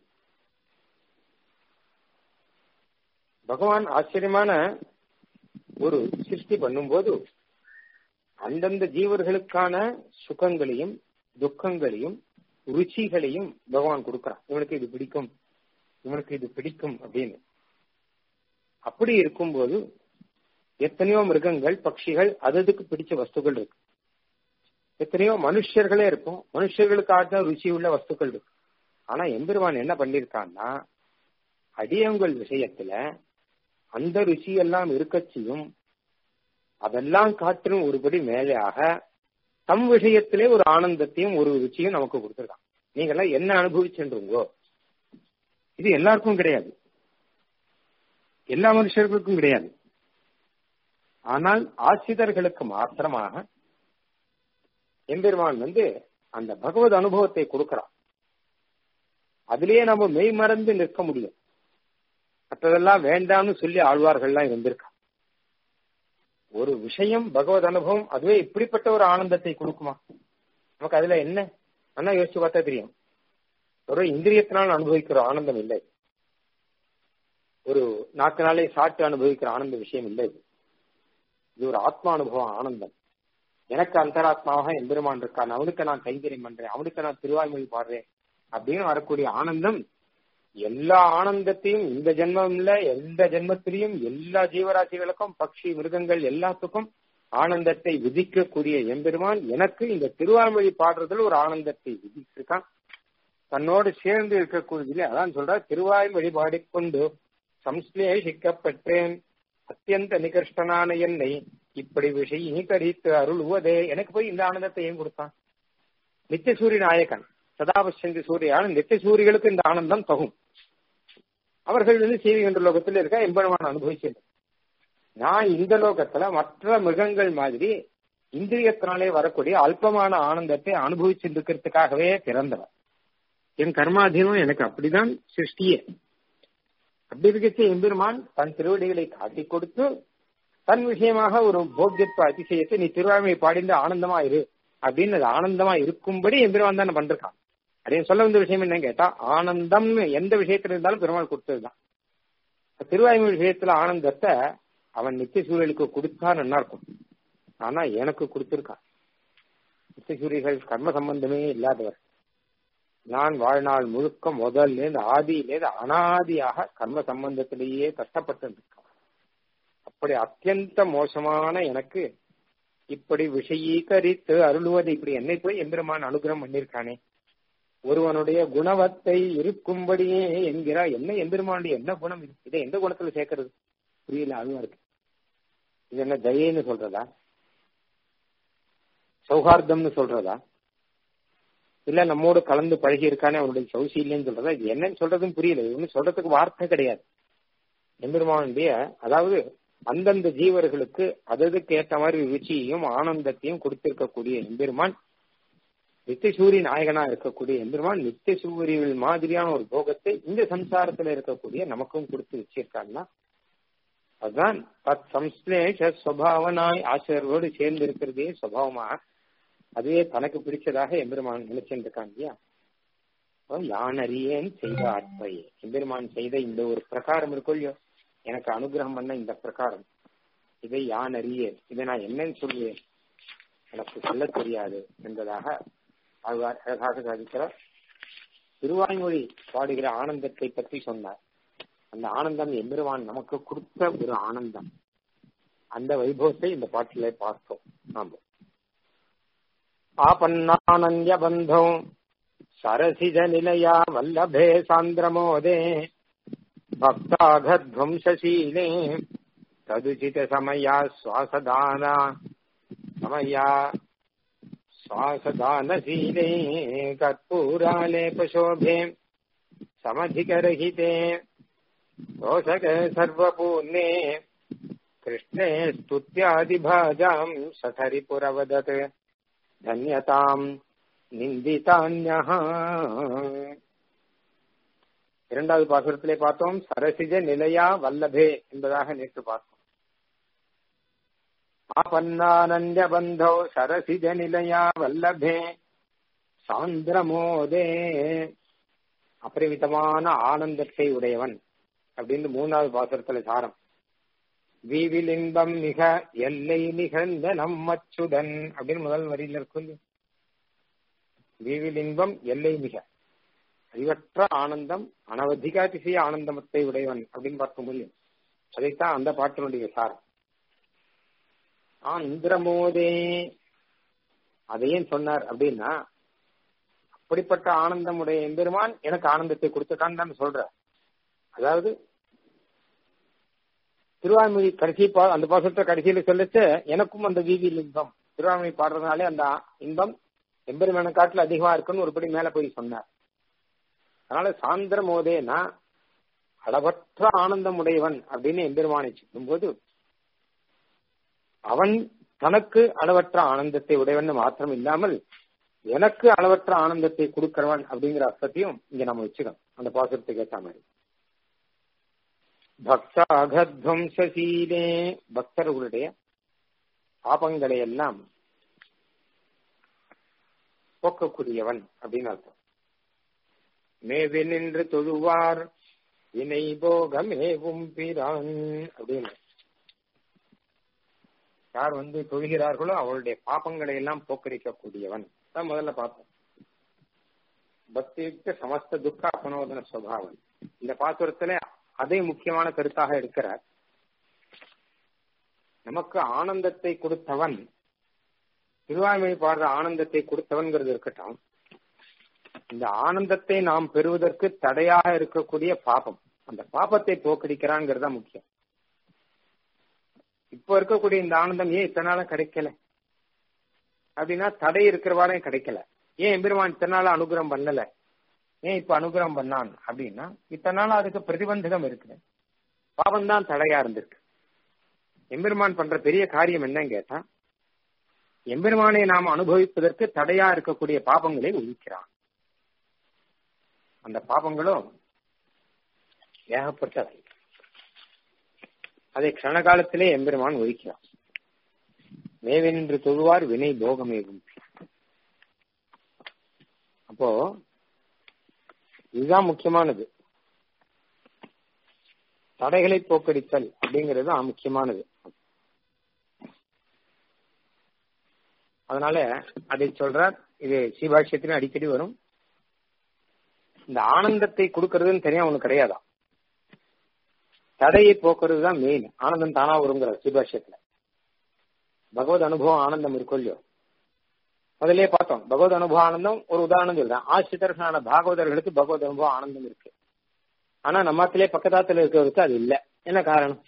பகவான் ஆச்சரியமான ஒரு சிருஷ்டி பண்ணும்போது அந்தந்த ஜீவர்களுக்கான சுகங்களையும் துக்கங்களையும் ருச்சிகளையும் பகவான் கொடுக்கறான் இவனுக்கு இது பிடிக்கும் இவனுக்கு இது பிடிக்கும் அப்படின்னு அப்படி இருக்கும்போது எத்தனையோ மிருகங்கள் பட்சிகள் அதுக்கு பிடிச்ச வஸ்துக்கள் இருக்கு எத்தனையோ மனுஷர்களே இருக்கும் மனுஷர்களுக்காக ருச்சி உள்ள வஸ்துக்கள் இருக்கு ஆனா எம்பெருமான் என்ன பண்ணிருக்கான்னா அடியவங்கள் விஷயத்துல அந்த ருச்சி எல்லாம் இருக்கச்சியும் அதெல்லாம் காட்டிலும் ஒருபடி மேலாக தம் விஷயத்திலே ஒரு ஆனந்தத்தையும் ஒரு ருச்சியும் நமக்கு கொடுத்துருக்கான் நீங்க எல்லாம் என்ன அனுபவிச்சுருங்கோ இது எல்லாருக்கும் கிடையாது எல்லா மனுஷர்களுக்கும் கிடையாது ஆனால் ஆசிரியர்களுக்கு மாத்திரமாக எம்பெருமான் வந்து அந்த பகவத் அனுபவத்தை கொடுக்கிறான் அதிலேயே நம்ம மெய் மறந்து நிற்க முடியும் மற்றதெல்லாம் வேண்டாம்னு சொல்லி ஆழ்வார்கள்லாம் இருந்திருக்கா ஒரு விஷயம் பகவத் அனுபவம் அதுவே இப்படிப்பட்ட ஒரு ஆனந்தத்தை கொடுக்குமா நமக்கு அதுல என்ன நல்லா யோசிச்சு பார்த்தா தெரியும் ஒரு இந்திரியத்தினால் அனுபவிக்கிற ஆனந்தம் இல்லை ஒரு நாக்கு நாளே சாட்டு அனுபவிக்கிற ஆனந்த விஷயம் இல்லை இது இது ஒரு ஆத்மா அனுபவம் ஆனந்தம் எனக்கு அந்தராத்மாவாக எம்பெருமான் இருக்கான் அவனுக்கு நான் கைங்கரியம் பண்றேன் அவனுக்கு நான் திருவாய்மொழி பாடுறேன் அப்படின்னு வரக்கூடிய ஆனந்தம் எல்லா ஆனந்தத்தையும் இந்த ஜென்மம்ல எந்த ஜென்மத்திலையும் எல்லா ஜீவராசிகளுக்கும் பக்ஷி மிருகங்கள் எல்லாத்துக்கும் ஆனந்தத்தை விதிக்கக்கூடிய எம்பெருமான் எனக்கு இந்த திருவாய்மொழி பாடுறதுல ஒரு ஆனந்தத்தை விதிச்சிருக்கான் தன்னோடு சேர்ந்து இருக்கக்கூடியதுல அதான் சொல்ற திருவாய்மொழி பாடிக்கொண்டு சம்ஸ்லேஷிக்கப்பட்டேன் அத்தியந்த நிகர்ஷ்டனான என்னை இப்படி விஷயீகரித்து அருள்வதே எனக்கு போய் இந்த ஆனந்தத்தை ஏன் கொடுத்தான் நித்திய சூரிய நாயகன் சதாபசந்தி சூரியான நித்திய சூரியர்களுக்கு இந்த ஆனந்தம் தகும் அவர்கள் வந்து சீவி என்ற லோகத்தில் இருக்க எம்பெருமான் அனுபவிச்சிருந்த நான் இந்த லோகத்துல மற்ற மிருகங்கள் மாதிரி இந்திரியத்தினாலே வரக்கூடிய அல்பமான ஆனந்தத்தை அனுபவிச்சிருக்கிறதுக்காகவே பிறந்தவர் என் கர்மாதீனம் எனக்கு அப்படிதான் சிருஷ்டியே அப்படி இருக்கச்ச எம்பெருமான் தன் திருவடிகளை காட்டி கொடுத்து தன் விஷயமாக ஒரு போக்கியத்துவ அதிசயத்தை நீ திருவாய்மையை பாடிந்து ஆனந்தமா இரு அப்படின்னு அது ஆனந்தமா இருக்கும்படி எம்பெருமான் தான் பண்றான் அப்படின்னு சொல்ல வந்த விஷயம் என்ன கேட்டா ஆனந்தம்னு எந்த விஷயத்துல இருந்தாலும் பெருமாள் கொடுத்ததுதான் திருவாய்மொழி விஷயத்துல ஆனந்தத்தை அவன் நித்திய சூரியலுக்கு கொடுத்தா நல்லா இருக்கும் ஆனா எனக்கு கொடுத்திருக்கான் நித்திய சூரியர்கள் கர்ம சம்பந்தமே இல்லாதவர் நான் வாழ்நாள் முழுக்க முதல்ல ஆதியிலேருந்து அனாதியாக கர்ம சம்பந்தத்திலேயே கஷ்டப்பட்டு இருக்கான் அப்படி அத்தியந்த மோசமான எனக்கு இப்படி விஷயீகரித்து அருளுவது இப்படி என்னை போய் எம்பெருமான் அனுகிரகம் பண்ணிருக்கானே ஒருவனுடைய குணவத்தை இருக்கும்படியே என்கிறா என்ன எம்பெருமானுடைய என்ன குணம் இது இதை எந்த குணத்துல சேர்க்கறது புரியல அதுவா இருக்கு இது என்ன தயேன்னு சொல்றதா சௌஹார்தம்னு சொல்றதா இல்ல நம்மோடு கலந்து பழகி இருக்கானே அவனுடைய சௌசீல்யன்னு சொல்றதா இது என்னன்னு சொல்றதுன்னு புரியல இது ஒன்னும் சொல்றதுக்கு வார்த்தை கிடையாது எம்பெருமானுடைய அதாவது அந்தந்த ஜீவர்களுக்கு அததுக்கு ஏற்ற மாதிரி ருச்சியையும் ஆனந்தத்தையும் கொடுத்திருக்கக்கூடிய எம்பெருமான் நித்தியசூரி நாயகனா இருக்கக்கூடிய எம்பெருமான் நித்தியசூரியல் மாதிரியான ஒரு போகத்தை இந்த சம்சாரத்துல இருக்கக்கூடிய நமக்கும் கொடுத்து வச்சிருக்காங்கன்னா அதுதான் தத் சம்ஸ்லேஷ சுவாவனாய் ஆசிரியரோடு சேர்ந்து இருக்கிறதே சுவாவமா அதுவே தனக்கு பிடிச்சதாக எம்பெருமான் நினைச்சுட்டு இருக்கான் இல்லையா யான் அறியேன் செய்த ஆத்மையே எம்பெருமான் செய்த இந்த ஒரு பிரகாரம் இருக்கும் இல்லையோ எனக்கு அனுகிரகம் பண்ண இந்த பிரகாரம் இதை யான் அறியேன் இதை நான் என்னன்னு சொல்லுவேன் எனக்கு சொல்ல தெரியாது என்பதாக அழகாக சாதிக்கிறார் திருவாய்மொழி பாடுகிற ஆனந்தத்தை பற்றி சொன்னார் அந்த ஆனந்தம் எம்பெருமான் நமக்கு கொடுத்த ஒரு ஆனந்தம் அந்த வைபவத்தை இந்த பாட்டில பார்த்தோம் நாம ஆபன்னானந்திய பந்தோ சரசிஜ நிலையா வல்லபே சாந்திரமோதே भक्ताघध्वंसशीले तदुचितसमया श्वासदाना समया श्वासदानशीले कर्पूरालेपशोभे समधिकरहिते दोषक सर्वपूर्णे कृष्णे स्तुत्यादिभाजाम् सठरिपुरवदत् धन्यताम् निन्दितान्यः இரண்டாவது பாசுரத்திலே பார்த்தோம் சரசிஜ நிலையா வல்லபே என்பதாக நேற்று பார்த்தோம் ஆபன்னானந்த பந்தோ சரசிஜ நிலையா வல்லபே சாந்திரமோதே அபரிமிதமான ஆனந்தத்தை உடையவன் அப்படின்னு மூணாவது பாசுரத்துல சாரம் வீவில் இன்பம் மிக எல்லை நிகழ்ந்த நம்மச்சுடன் அப்படின்னு முதல் வரியில இருக்கும் வீவில் இன்பம் எல்லை மிக அறிவற்ற ஆனந்தம் அனவதிகாதிசய ஆனந்தமத்தை உடையவன் அப்படின்னு பார்க்க முடியும் அதைத்தான் அந்த பாட்டினுடைய சாரம் இந்திரமோதே அதையும் சொன்னார் அப்படின்னா அப்படிப்பட்ட ஆனந்தம் உடைய எம்பெருமான் எனக்கு ஆனந்தத்தை கொடுத்துட்டான்னு தான் சொல்ற அதாவது திருவாய்மொழி கடைசி பா அந்த பாசத்தை கடைசியில சொல்லிச்சு எனக்கும் அந்த வீதியில் இன்பம் திருவாய்மொழி பாடுறதுனாலே அந்த இன்பம் எம்பெருமான காட்டுல அதிகமா இருக்குன்னு ஒருபடி மேல போய் சொன்னார் அதனால சாந்திர மோதேனா அளவற்ற ஆனந்தம் உடையவன் அப்படின்னு எம்பெருமானை சொல்லும்போது அவன் தனக்கு அளவற்ற ஆனந்தத்தை உடையவன் மாத்திரம் இல்லாமல் எனக்கு அளவற்ற ஆனந்தத்தை கொடுக்கிறவன் அப்படிங்கிற அர்த்தத்தையும் இங்க நம்ம வச்சுக்கணும் அந்த பாசுரத்துக்கு ஏற்ற மாதிரி பக்தாகத்வம்சீலே பக்தர்களுடைய பாபங்களை எல்லாம் போக்கக்கூடியவன் அப்படின்னு அர்த்தம் மேவி நின்று தொழுவார் வினை போகமேவும் பிரான் அப்படின்னு யார் வந்து தொழுகிறார்களோ அவளுடைய பாப்பங்களை எல்லாம் போக்கரிக்கக்கூடியவன் தான் முதல்ல பார்ப்போம் பக்தியுக்த சமஸ்த துக்க அபனோதன சுவாவன் இந்த பாசுரத்துல அதே முக்கியமான கருத்தாக எடுக்கிறார் நமக்கு ஆனந்தத்தை கொடுத்தவன் திருவாய்மொழி பாடுற ஆனந்தத்தை கொடுத்தவன்கிறது இருக்கட்டும் இந்த ஆனந்தத்தை நாம் பெறுவதற்கு தடையாக இருக்கக்கூடிய பாபம் அந்த பாபத்தை போக்கடிக்கிறான்ங்கிறதா முக்கியம் இப்ப இருக்கக்கூடிய இந்த ஆனந்தம் ஏன் இத்தனை நாள கிடைக்கல அப்படின்னா தடை இருக்கிறவாறே கிடைக்கல ஏன் எம்பெருமான் இத்தனை நாள் அனுகிரகம் பண்ணல ஏன் இப்ப அனுகிரகம் பண்ணான் அப்படின்னா இத்தனை நாள் அதுக்கு பிரதிபந்தகம் இருக்குது பாவம் தான் தடையா இருந்திருக்கு எம்பெருமான் பண்ற பெரிய காரியம் என்னன்னு கேட்டா எம்பெருமானை நாம் அனுபவிப்பதற்கு தடையா இருக்கக்கூடிய பாபங்களை ஒழிக்கிறான் அந்த பாபங்களும் ஏகப்பட்டவை அதை க்ஷணகாலத்திலே எம்பெருமான் ஒழிக்கிறான் மேவென்று தொழுவார் வினை போகமேகும் அப்போ இதுதான் முக்கியமானது தடைகளை போக்கடித்தல் அப்படிங்கிறது தான் முக்கியமானது அதனால அதை சொல்றார் இது சிவாட்சியத்திலும் அடிக்கடி வரும் இந்த ஆனந்தத்தை கொடுக்கறதுன்னு தெரியும் அவனுக்கு கிடையாதான் தடையை போக்குறது தான் மெயின் ஆனந்தம் தானா வருங்கிற சிபாஷத்துல பகவத் அனுபவம் ஆனந்தம் இருக்கும் இல்லையோ முதலே பார்த்தோம் பகவத் அனுபவ ஆனந்தம் ஒரு உதாரணம் சொல்றேன் ஆசிரியர்களான பாகவதர்களுக்கு பகவத் அனுபவ ஆனந்தம் இருக்கு ஆனா நம்மத்திலே பக்கத்தாத்துல இருக்கிறவருக்கு அது இல்ல என்ன காரணம்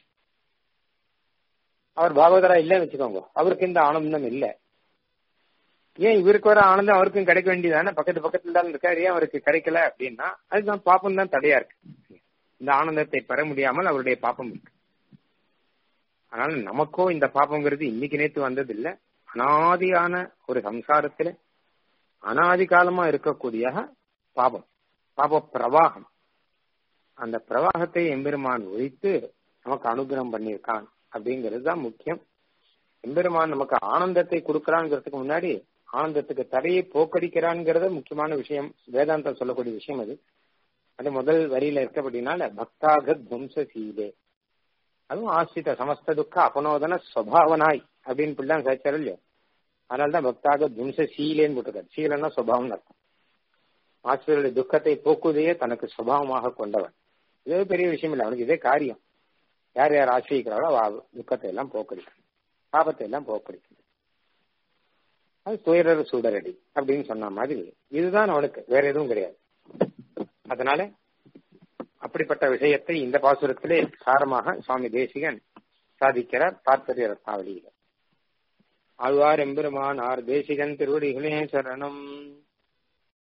அவர் பாகவதரா இல்லைன்னு வச்சுக்கோங்க அவருக்கு இந்த ஆனந்தம் இல்ல ஏன் இவருக்கு வர ஆனந்தம் அவருக்கும் கிடைக்க வேண்டியதானே பக்கத்து பக்கத்துல தான் இருக்காரு ஏன் அவருக்கு கிடைக்கல அப்படின்னா அதுதான் பாப்பம் தான் தடையா இருக்கு இந்த ஆனந்தத்தை பெற முடியாமல் அவருடைய பாப்பம் இருக்கு அதனால நமக்கோ இந்த பாப்பங்கிறது இன்னைக்கு நேத்து வந்தது இல்ல அனாதியான ஒரு சம்சாரத்துல அனாதி காலமா இருக்கக்கூடிய பாபம் பாப பிரவாகம் அந்த பிரவாகத்தை எம்பெருமான் ஒழித்து நமக்கு அனுகிரகம் பண்ணியிருக்கான் அப்படிங்கிறது தான் முக்கியம் எம்பெருமான் நமக்கு ஆனந்தத்தை கொடுக்கறாங்கிறதுக்கு முன்னாடி ஆனந்தத்துக்கு தடையை போக்கடிக்கிறான்ங்கிறது முக்கியமான விஷயம் வேதாந்தம் சொல்லக்கூடிய விஷயம் அது அது முதல் வரியில இருக்கப்படினால பக்தாக துவம்சீலே அதுவும் ஆசிரித்த சமஸ்த துக்க அபனோதன சுவாவனாய் அப்படின்னு பிள்ளான் சாச்சாரு இல்லையோ அதனால்தான் பக்தாக துவம்ச சீலேன்னு போட்டிருக்காரு சீலன்னா சுவாவம் அர்த்தம் ஆசிரியருடைய துக்கத்தை போக்குவதையே தனக்கு சுபாவமாக கொண்டவன் இதே பெரிய விஷயம் இல்லை அவனுக்கு இதே காரியம் யார் யார் ஆசிரியிக்கிறாரோ அவ துக்கத்தை எல்லாம் போக்கடிக்கணும் பாபத்தை எல்லாம் போக்கடிக்கணும் அது துயரர் சுடரடி அப்படின்னு சொன்ன மாதிரி இதுதான் அவனுக்கு வேற எதுவும் கிடையாது அதனால அப்படிப்பட்ட விஷயத்தை இந்த பாசுரத்திலே சாரமாக சுவாமி தேசிகன் சாதிக்கிறார் தாற்பரிய ரத்னாவளியில ஆழ்வார் எம்பெருமான் ஆர் தேசிகன் திருவடிகளே சரணம்